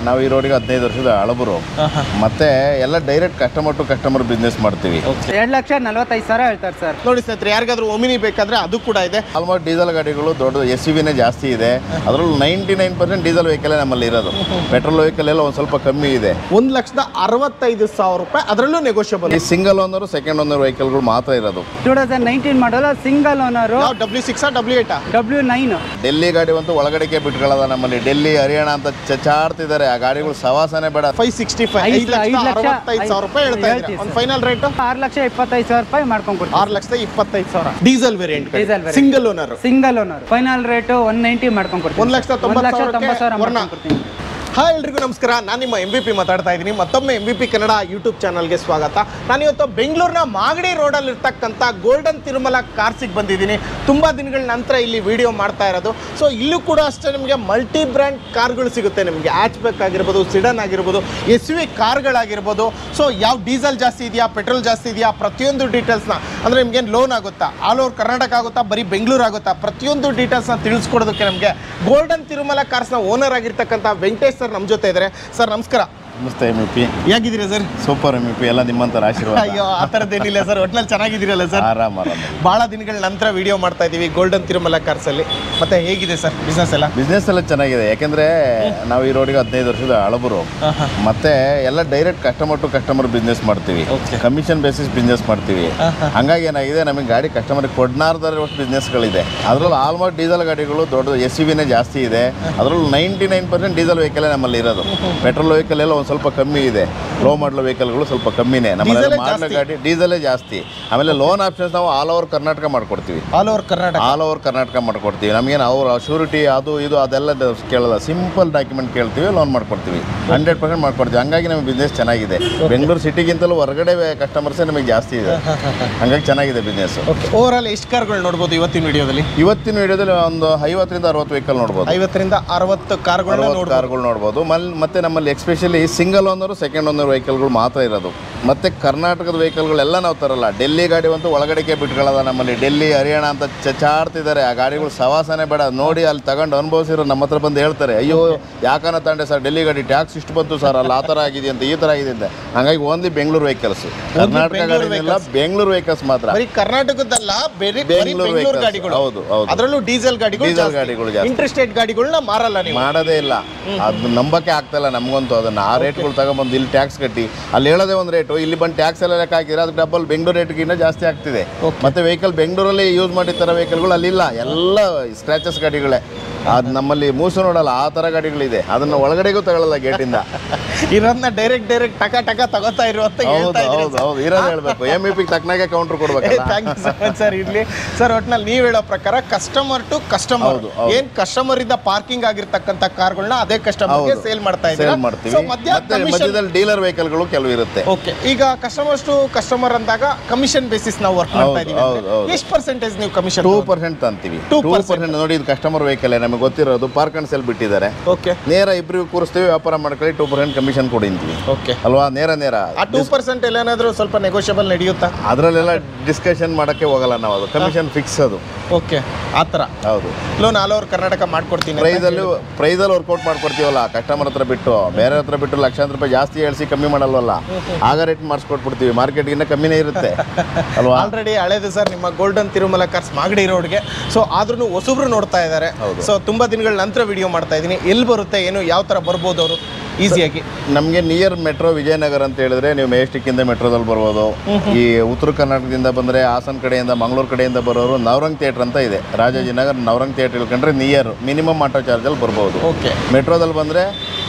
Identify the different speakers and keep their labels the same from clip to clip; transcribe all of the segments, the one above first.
Speaker 1: ನಾವು ಈ ರೋಡಿಗೆ ಹದಿನೈದು ವರ್ಷದ ಹಳಬರು ಮತ್ತೆ ಎಲ್ಲ direct customer to customer business ಮಾಡ್ತೀವಿ
Speaker 2: ಎರಡು ಲಕ್ಷ ನಲ್ವತ್ತೈದು ಸಾವಿರ ಹೇಳ್ತಾರೆ ಸರ್
Speaker 3: ನೋಡಿ ಸ್ನೇಹಿತರೆ ಯಾರಿಗಾದ್ರೂ ಒಮಿನಿ ಬೇಕಾದ್ರೆ ಅದು ಕೂಡ ಇದೆ
Speaker 1: ಆಲ್ಮೋಸ್ಟ್ ಡೀಸೆಲ್ ಗಾಡಿಗಳು ದೊಡ್ಡ ಎಸ್ ವಿನೇ ಜಾಸ್ತಿ ಇದೆ ಅದರಲ್ಲೂ ninety nine percent diesel vehicle ನಮ್ಮಲ್ಲಿ ಇರೋದು ಪೆಟ್ರೋಲ್ ವೆಹಿಕಲ್ ಎಲ್ಲ ಒಂದು ಸ್ವಲ್ಪ ಕಮ್ಮಿ ಇದೆ
Speaker 3: ಒಂದ್ ಲಕ್ಷದ ಅರವತ್ತೈದು ಸಾವಿರ ರೂಪಾಯಿ ಅದರಲ್ಲೂ ನೆಗೋಷಿಯಬಲ್
Speaker 1: ಈ ಸಿಂಗಲ್ ಓನರು ಸೆಕೆಂಡ್ ಓನರ್ ವೆಹಿಕಲ್ಗಳು ಮಾತ್ರ ಇರೋದು
Speaker 2: two thousand nineteen model single owner
Speaker 3: ಯಾವ ಡಬ್ಲ್ಯೂ ಸಿಕ್ಸ್ ಡಬ್ಲ್ಯೂ ಏಟಾ
Speaker 2: ಡಬ್ಲ್ಯೂ ನೈನ್
Speaker 1: ಡೆಲ್ಲಿ ಗಾಡಿ ಅಂತೂ ಒಳಗಡೆಗೆ ಬಿಟ್ಕೊಳ್ಳೋದ ನಮ್ಮಲ್ಲಿ ಡೆಲ್ಲಿ ಹರಿಯಾಣ ಅಂತ ಚಚಾಡ್ತಿದ್ದಾರೆ ಆ ಗಾಡಿಗಳು ಸವಾಸನೆ ಬೇಡ
Speaker 3: ಫೈವ್ ಸಿಕ್ಸ್ಟಿ ಫೈವ್
Speaker 2: ಐದು
Speaker 3: ಐದು ಲಕ್ಷದ
Speaker 2: ಐದು ಲಕ್ಷ
Speaker 3: ಅರವತ್ತೈದು ಸಾವಿರ ರೂಪಾಯಿ ಹೇಳ್ತಾ ಇದ್ದಾರೆ
Speaker 2: ಹೇಳ್ತೀವಿ
Speaker 3: ಒಂದು
Speaker 2: ಸರ್.
Speaker 3: ಫೈನಲ್ ರೇಟ್
Speaker 2: ಆರು ಲಕ್ಷ ಇಪ್ಪತ್ತೈದು ಸಾವಿರ ರೂಪಾಯಿ ಮಾಡ್ಕೊಂಡು ಕೊಡ್ತೀವಿ
Speaker 3: ಆರು ಲಕ್ಷದ ಇಪ್ಪತ್ತೈದು ಸಾವಿರ diesel variant
Speaker 2: Diesel variant.
Speaker 3: Single owner
Speaker 2: single owner final rate one ninety ಮಾಡ್ಕೊಂಡು ಕೊಡ್ತೀವಿ
Speaker 3: ಒಂದ್ ಲಕ್ಷದ
Speaker 2: ಒಂದ್
Speaker 3: ತೊಂಬತ್ತು
Speaker 2: ಲಕ್ಷ
Speaker 3: ಸಾವಿರಕ್ಕೆ
Speaker 2: ತೊಂಬತ್ತು ಸಾವಿರ
Speaker 3: ವರ್ಣ.
Speaker 2: ಮಾಡ್ಕೊಂಡು ಕೊಡ್ತೀನಿ
Speaker 3: ಹಾಯ್ ಎಲ್ರಿಗೂ ನಮಸ್ಕಾರ ನಾನು ನಿಮ್ಮ ಎಂ ಬಿ ಪಿ ಮಾತಾಡ್ತಾ ಇದ್ದೀನಿ ಮತ್ತೊಮ್ಮೆ M B P Kannada YouTube ಚಾನಲ್ಗೆ ಸ್ವಾಗತ ನಾನಿವತ್ತು ಬೆಂಗಳೂರಿನ ಮಾಗಡಿ ರೋಡಲ್ಲಿ ಇರ್ತಕ್ಕಂಥ ಗೋಲ್ಡನ್ ತಿರುಮಲ ಕಾರ್ಸಿಗೆ ಬಂದಿದ್ದೀನಿ ತುಂಬ ದಿನಗಳ ನಂತರ ಇಲ್ಲಿ ವಿಡಿಯೋ ಮಾಡ್ತಾ ಇರೋದು ಸೊ ಇಲ್ಲೂ ಕೂಡ ಅಷ್ಟೇ ನಿಮಗೆ ಮಲ್ಟಿ ಬ್ರ್ಯಾಂಡ್ ಕಾರ್ಗಳು ಸಿಗುತ್ತೆ ನಿಮಗೆ ಆಚ್ ಬ್ಯಾಕ್ ಆಗಿರ್ಬೋದು ಸಿಡನ್ ಆಗಿರ್ಬೋದು ಎಸ್ ವಿ ಕಾರ್ಗಳಾಗಿರ್ಬೋದು ಸೊ ಯಾವ ಡೀಸೆಲ್ ಜಾಸ್ತಿ ಇದೆಯಾ ಪೆಟ್ರೋಲ್ ಜಾಸ್ತಿ ಇದೆಯಾ ಪ್ರತಿಯೊಂದು ಡೀಟೇಲ್ಸ್ನ ಅಂದರೆ ನಿಮ್ಗೇನು ಲೋನ್ ಆಗುತ್ತಾ ಆಲ್ ಓವರ್ ಕರ್ನಾಟಕ ಆಗುತ್ತಾ ಬರೀ ಬೆಂಗಳೂರು ಆಗುತ್ತಾ ಪ್ರತಿಯೊಂದು ಡೀಟೇಲ್ಸ್ನ ತಿಳಿಸ್ಕೊಡೋದಕ್ಕೆ ನಮಗೆ ಗೋಲ್ಡನ್ ತಿರುಮಲ ಕಾರ್ಸ್ನ ಓನರ್ ಆಗಿರ್ತಕ್ಕಂಥ ವೆಂಕಟೇಶ್ ಸರ್ ನಮ್ಮ ಜೊತೆ ಇದ್ದಾರೆ ಸರ್ ನಮಸ್ಕಾರ
Speaker 1: ನಮಸ್ತೆ ಎಮ್ ಪಿ
Speaker 3: ಹೇಗಿದ್ದೀರಾ ಸರ್
Speaker 1: ಸೂಪರ್ ಎಮ್ ಪಿ ಎಲ್ಲ ನಿಮ್ಮಂತರ ಆಶೀರ್ವಾದ
Speaker 3: ಅಯ್ಯೋ ಆ ಥರದ್ದೇನಿಲ್ಲ ಸರ್ ಒಟ್ನಲ್ಲಿ ಚೆನ್ನಾಗಿದ್ದೀರಲ್ಲ ಸರ್
Speaker 1: ಆರಾಮ್ ಆರಾಮ್
Speaker 3: ಭಾಳ ದಿನಗಳ ನಂತರ ವಿಡಿಯೋ ಮಾಡ್ತಾ ಇದ್ದೀವಿ ಗೋಲ್ಡನ್ ತಿರುಮಲ ಕಾರ್ಸಲ್ಲಿ ಮತ್ತೆ ಹೇಗಿದೆ ಸರ್ ಬಿಸ್ನೆಸ್ ಎಲ್ಲ
Speaker 1: ಬಿಸ್ನೆಸ್ ಎಲ್ಲ ಚೆನ್ನಾಗಿದೆ ಯಾಕೆಂದ್ರೆ ನಾವು ಈ ರೋಡಿಗೆ ಹದಿನೈದು ವರ್ಷದ ಹಳಬರು ಮತ್ತೆ ಎಲ್ಲ direct customer to customer business ಮಾಡ್ತೀವಿ
Speaker 3: Okay.
Speaker 1: ಕಮಿಷನ್ ಬೇಸಿಸ್ ಬಿಸ್ನೆಸ್ ಮಾಡ್ತೀವಿ ಹಂಗಾಗಿ ಏನಾಗಿದೆ ನಮಗೆ ಗಾಡಿ ಕಸ್ಟಮರ್ ಕೊಡ್ನಾರ್ದಷ್ಟು ಬಿಸ್ನೆಸ್ಗಳಿದೆ ಅದರಲ್ಲೂ ಆಲ್ಮೋಸ್ಟ್ ಡೀಸೆಲ್ ಗಾಡಿಗಳು ದೊಡ್ಡ ಎಸ್ ವಿನೇ ಜಾಸ್ತಿ ಇದೆ ಅದರಲ್ಲೂ ninety nine percent diesel vehicle ನಮ್ಮಲ್ಲಿ ಇರೋದು ಪೆಟ್ರೋಲ್ ವೆಹಿಕಲ್ ಎಲ್ಲ ಒಂದು ಸ್ವಲ್ಪ ಕಮ್ಮಿ ಇದೆ ಲೋ ಮಾಡಲ್ ವೆಹಿಕಲ್ಗಳು ಸ್ವಲ್ಪ ಕಮ್ಮಿನೇ ನಮ್ಮಲ್ಲಿ
Speaker 3: Diesel
Speaker 1: ಮಾಡಲ್
Speaker 3: ಜಾಸ್ತಿ.
Speaker 1: ಗಾಡಿ ಡೀಸೆಲೇ ಜಾಸ್ತಿ ಆಮೇಲೆ ಲೋನ್ ಆಪ್ಷನ್ಸ್ ನಾವು ಆಲ್ ಓವರ್ ಕರ್ನಾಟಕ ಮಾಡ್ಕೊಡ್ತೀವಿ
Speaker 3: all over Karnataka
Speaker 1: all over Karnataka ಮಾಡ್ಕೊಡ್ತೀವಿ ನಮಗೇನು ಅವ್ರ ಶ್ಯೂರಿಟಿ ಅದು ಇದು ಅದೆಲ್ಲ ದ- ಕೇಳಲ್ಲ ಸಿಂಪಲ್ ಡಾಕ್ಯುಮೆಂಟ್ ಕೇಳ್ತೀವಿ ಲೋನ್ ಮಾಡ್ಕೊಡ್ತೀವಿ ಹಂಡ್ರೆಡ್ ಪರ್ಸೆಂಟ್ ಮಾಡ್ಕೊಡ್ತೀವಿ ಹಂಗಾಗಿ ನಮಗೆ ಬಿಸ್ನೆಸ್ ಚೆನ್ನಾಗಿದೆ ಬೆಂಗಳೂರು ಸಿಟಿಗಿಂತಲೂ ಹೊರಗಡೆ ಕಸ್ಟಮರ್ಸೇ ನಮಗೆ ಜಾಸ್ತಿ ಇದೆ ಹಂಗಾಗಿ ಚೆನ್ನಾಗಿದೆ ಬಿಸ್ನೆಸ್
Speaker 3: ಓಕೆ ಓವರ್ ಆಲ್ ಎಷ್ಟು ಕಾರ್ಗಳು ನೋಡ್ಬೋದು ಇವತ್ತಿನ ವಿಡಿಯೋದಲ್ಲಿ
Speaker 1: ಇವತ್ತಿನ ವಿಡಿಯೋದಲ್ಲಿ ಒಂದು ಐವತ್ತರಿಂದ ಅರವತ್ತು ವೆಹಿಕಲ್ ನೋಡ್ಬೋದು
Speaker 3: ಐವತ್ತರಿಂದ ಅರವತ್ತು ಕಾರ್ಗಳನ್ನ
Speaker 1: ಅರವತ್ತು
Speaker 3: ನೋಡ್ಬೋದು
Speaker 1: ಕಾರ್ಗಳು ನೋಡ್ಬೋದು ಮಲ್ ಮತ್ತೆ ನಮ್ಮಲ್ಲಿ especially single owner second owner ವೆಹಿಕಲ್ಗಳು ಮಾತ್ರ ಇರೋದು ಮತ್ತೆ ಕರ್ನಾಟಕದ ವೆಹಿಕಲ್ಗಳೆಲ್ಲ ನಾವು ತರಲ್ಲ ಡೆಲ್ಲಿ ಗಾಡಿ ಅಂತೂ ಒಳಗಡೆಗೆ ಬಿಟ್ಕೊಳ್ಳೋದ ನಮ್ಮಲ್ಲಿ ಡೆಲ್ಲಿ ಹರಿಯಾಣ ಅಂತ ಚಚಾಡ್ತಿದ್ದಾರೆ ಆ ಗಾಡಿಗಳು ಸವಾಸನೆ ಬೇಡ ನೋಡಿ ಅಲ್ಲಿ ತಗೊಂಡು ಅನುಭವಿಸಿರೋ ನಮ್ಮ ಹತ್ರ ಬಂದು ಹೇಳ್ತಾರೆ ಅಯ್ಯೋ ಯಾಕನ ತಂಡೆ ಸರ್ ಡೆಲ್ಲಿ ಗಾಡಿ ಟ್ಯಾಕ್ಸ್ ಇಷ್ಟು ಬಂತು ಸರ್ ಅಲ್ಲಿ ಆ ಥರ ಆಗಿದೆ ಅಂತ ಈ ಥರ ಆಗಿದೆ ಅಂತ ಹಂಗಾಗಿ ಓನ್ಲಿ ಬೆಂಗಳೂರು ವೆಹಿಕಲ್ಸ್ ಕರ್ನಾಟಕ
Speaker 3: ಬೆಂಗಳೂರು
Speaker 1: ಗಾಡಿನೆಲ್ಲ ಬೆಂಗಳೂರು ವೆಹಿಕಲ್ಸ್ ಮಾತ್ರ
Speaker 3: ಬರೀ ಕರ್ನಾಟಕದಲ್ಲ ಬೇರೆ ಬರೀ
Speaker 1: ಬೆಂಗಳೂರು
Speaker 3: ಬೆಂಗಳೂರು
Speaker 1: vehicles.
Speaker 3: ಗಾಡಿಗಳು
Speaker 1: ಹೌದು, ಹೌದು.
Speaker 3: ಅದರಲ್ಲೂ ಡೀಸೆಲ್ ಗಾಡಿಗಳು
Speaker 1: Diesel ಗಾಡಿಗಳು ಜಾಸ್ತಿ.
Speaker 3: ಇಂಟರ್ಸ್ಟೇಟ್ ಗಾಡಿಗಳನ್ನ ಮಾರಲ್ಲ ನೀವು
Speaker 1: ಮಾಡೋದೇ ಇಲ್ಲ ಅದು ನಂಬಕ್ಕೆ ಆಗ್ತಾಯಿಲ್ಲ ನಮಗಂತೂ ಅದನ್ನ ಆ ರೇಟ್ಗಳು ತಗೊಂಬಂದು ಇಲ್ಲಿ ಟ್ಯಾಕ್ಸ್ ಕಟ್ಟಿ ಅಲ್ಲಿ ಹೇಳೋದೇ ಒಂದು ರೇಟು ಇಲ್ಲಿ ಬಂದು ಟ್ಯಾಕ್ಸ್ ಎಲ್ಲ ಲೆಕ್ಕ ಹಾಕಿದ್ರೆ ಅದಕ್ಕೆ ಡಬಲ್ ಬೆಂಗಳೂರು ರೇಟ್ಗಿಂತ ಜಾಸ್ತಿ ಆಗ್ತಿದೆ ಮತ್ತೆ ವೆಹಿಕಲ್ ಬೆಂಗಳೂರಲ್ಲಿ ಯೂಸ್ ಮಾಡಿರ್ತಾರ ವೆಹಿಕಲ್ಗಳು ಅಲ್ಲಿಲ್ಲ ಎಲ್ಲ ಸ್ಕ್ರಾಚಸ್ ಗಾಡಿಗಳೇ ಅದು ನಮ್ಮಲ್ಲಿ ಮೂಸು ನೋಡಲ್ಲ ಆ ಥರ ಗಾಡಿಗಳಿದೆ ಅದನ್ನ ಒಳಗಡೆಗೂ ತಗೊಳ್ಳಲ್ಲ ಗೇಟಿಂದ
Speaker 3: ಇರೋದನ್ನ ಡೈರೆಕ್ಟ್ ಡೈರೆಕ್ಟ್ ಟಕ ಟಕ ತಗೋತಾ ಇರು ಅಂತ
Speaker 1: ಹೌದು
Speaker 3: ಹೇಳ್ತಾ ಇದ್ದೀರಿ
Speaker 1: ಹೌದು ಹೌದು ಇರೋದು ಹೇಳ್ಬೇಕು ಎಮ್ ಇ ಪಿಗೆ ತಕ್ಕನಾಗೆ ಕೌಂಟ್ರ್ ಕೊಡ್ಬೇಕಲ್ಲ
Speaker 3: thank you so much sir ಇರ್ಲಿ ಸರ್ ಒಟ್ನಲ್ಲಿ ನೀವು ಹೇಳೋ ಪ್ರಕಾರ ಕಸ್ಟಮರ್ ಟು ಕಸ್ಟಮರ್
Speaker 1: ಹೌದು, ಹೌದು.
Speaker 3: ಏನ್ ಕಸ್ಟಮರ್ ಇಂದ ಪಾರ್ಕಿಂಗ್ ಆಗಿರ್ತಕ್ಕಂಥ ಕಾರ್ಗಳನ್ನ ಅದೇ ಕಸ್ಟಮರ್ಗೆ
Speaker 1: ಹೌದು.
Speaker 3: ಸೇಲ್ ಮಾಡ್ತಾ ಇದ್ದೀರಾ
Speaker 1: ಸೇಲ್ ಮಾಡ್ತೀವಿ
Speaker 3: ಸೊ ಮಧ್ಯ
Speaker 1: ಮತ್ತೆ ಮಧ್ಯದಲ್ಲಿ ಡೀಲರ್ ವೆಹಿಕಲ್ಗಳು ಕೆಲವು ಇರುತ್ತೆ
Speaker 3: ಓಕೆ ಈಗ ಕಸ್ಟಮರ್ಸ್ ಟು ಕಸ್ಟಮರ್ ಅಂದಾಗ ಕಮಿಷನ್ ಬೇಸಿಸ್ ನಾವು ವರ್ಕ್ ಮಾಡ್ತಾ
Speaker 1: ಹೌದು,
Speaker 3: ಇದೀವಿ
Speaker 1: ಹೌದು, ಹೌದು.
Speaker 3: ಎಷ್ಟು ಪರ್ಸೆಂಟೇಜ್ ನೀವು ಕಮಿಷನ್
Speaker 1: ಟೂ ಪರ್ಸೆಂಟ್ ಅಂತೀವಿ
Speaker 3: 2%
Speaker 1: ಟೂ ಪರ್ಸೆಂಟ್ ನೋಡಿ ಇದು ಕಸ್ಟಮರ್ ವೆಹಿಕಲ್ ನಮಗೆ ಗೊತ್ತಿರೋದು ಪಾರ್ಕ್ ಅಂಡ್ ಸೆಲ್ ಬಿಟ್ಟಿದ್ದಾರೆ
Speaker 3: ಓಕೆ
Speaker 1: ನೇರ ಇಬ್ಬರಿಗೂ ಕೂರಿಸ್ತೀವಿ ವ್ಯಾಪಾರ ಮಾಡ್ಕೊಳ್ಳಿ ಟೂ ಪರ್ಸೆಂಟ್ ಕಮಿಷನ್ ಕೊಡಿಂತೀವಿ
Speaker 3: ಓಕೆ
Speaker 1: ಅಲ್ವಾ ನೇರ ನೇರ
Speaker 3: ಆ ಟೂ ಪರ್ಸೆಂಟ್ ಏನಾದರೂ ಸ್ವಲ್ಪ ನೆಗೋಷಿಯಬಲ್ ನಡೆಯುತ್ತಾ
Speaker 1: ಅದರಲ್ಲೆಲ್ಲ ಡಿಸ್ಕಷನ್ ಮಾಡೋಕ್ಕೆ ಹೋಗಲ್ಲ ನಾವು ಅದು ಕಮಿಷನ್ ಫಿಕ್ಸ್ ಅದು
Speaker 3: ಓಕೆ ಆ ಥರ
Speaker 1: ಹೌದು
Speaker 3: ಲೋನ್ ಆಲ್ ಓವರ್ ಕರ್ನಾಟಕ ಮಾಡ್ಕೊಡ್ತೀನಿ ಅಂತ
Speaker 1: ಪ್ರೈಸಲ್ಲಿ ಪ್ರೈಸಲ್ಲಿ ವರ್ಕೌಟ್ ಮಾಡ್ಕೊಡ್ತೀವಲ್ಲ ಕಸ್ಟಮರ್ ಹತ್ರ ಬಿಟ್ಟು ಬೇರೆ ಹತ್ರ ಬಿಟ್ಟು ಲಕ್ಷಾಂತರ ರೂಪಾಯಿ ಜಾಸ್ತಿ ಹೇಳ್ಸಿ ಕಮ್ಮಿ ಮಾಡಲ್ವಲ್ಲ ಆಗ ರೇಟ್ ಮಾಡಿಸ್ಕೊಟ್ಬಿಡ್ತೀವಿ ಮಾರ್ಕೆಟ್ಗಿನ್ನ ಕಮ್ಮಿನೇ ಇರುತ್ತೆ ಅಲ್ವಾ
Speaker 3: ಆಲ್ರೆಡಿ ಹಳೇದು ಸರ್ ನಿಮ್ಮ ಗೋಲ್ಡನ್ ತಿರುಮಲ ಕಾರ್ಸ್ ಮಾಗಡಿ ರೋಡ್ಗೆ ಸೊ ಆದ್ರೂ ಹೊಸಬ್ರು ನೋಡ್ತಾ ಇದ್ದಾರೆ
Speaker 1: ಹೌದು.
Speaker 3: ಸೊ ತುಂಬಾ ದಿನಗಳ ನಂತರ ವಿಡಿಯೋ ಮಾಡ್ತಾ ಇದ್ದೀನಿ ಎಲ್ಲಿ ಬರುತ್ತೆ ಏನು ಯಾವ ಥರ ಬರ್ಬೋದು ಅವರು ಈಸಿಯಾಗಿ
Speaker 1: ನಮಗೆ ನಿಯರ್ ಮೆಟ್ರೋ ವಿಜಯನಗರ ಅಂತ ಹೇಳಿದ್ರೆ ನೀವು ಮೆಜೆಸ್ಟಿಕ್ಕಿಂದ ಮೆಟ್ರೋದಲ್ಲಿ ಬರ್ಬೋದು ಈ ಉತ್ತರ ಕರ್ನಾಟಕದಿಂದ ಬಂದರೆ ಹಾಸನ ಕಡೆಯಿಂದ ಮಂಗಳೂರು ಕಡೆಯಿಂದ ಬರೋರು ನವರಂಗ್ ಥಿಯೇಟ್ರ್ ಅಂತ ಇದೆ ರಾಜಾಜಿನಗರ್ ನವರಂಗ್ ಥಿಯೇಟ್ರ್ ಇಳ್ಕೊಂಡ್ರೆ ನಿಯರ್ ಮಿನಿಮಮ್ ಆಟೋ ಚಾರ್ಜಲ್ಲಿ ಬರ್ಬೋದು
Speaker 3: ಓಕೆ
Speaker 1: ಮೆಟ್ರೋದಲ್ಲಿ ಬಂದರೆ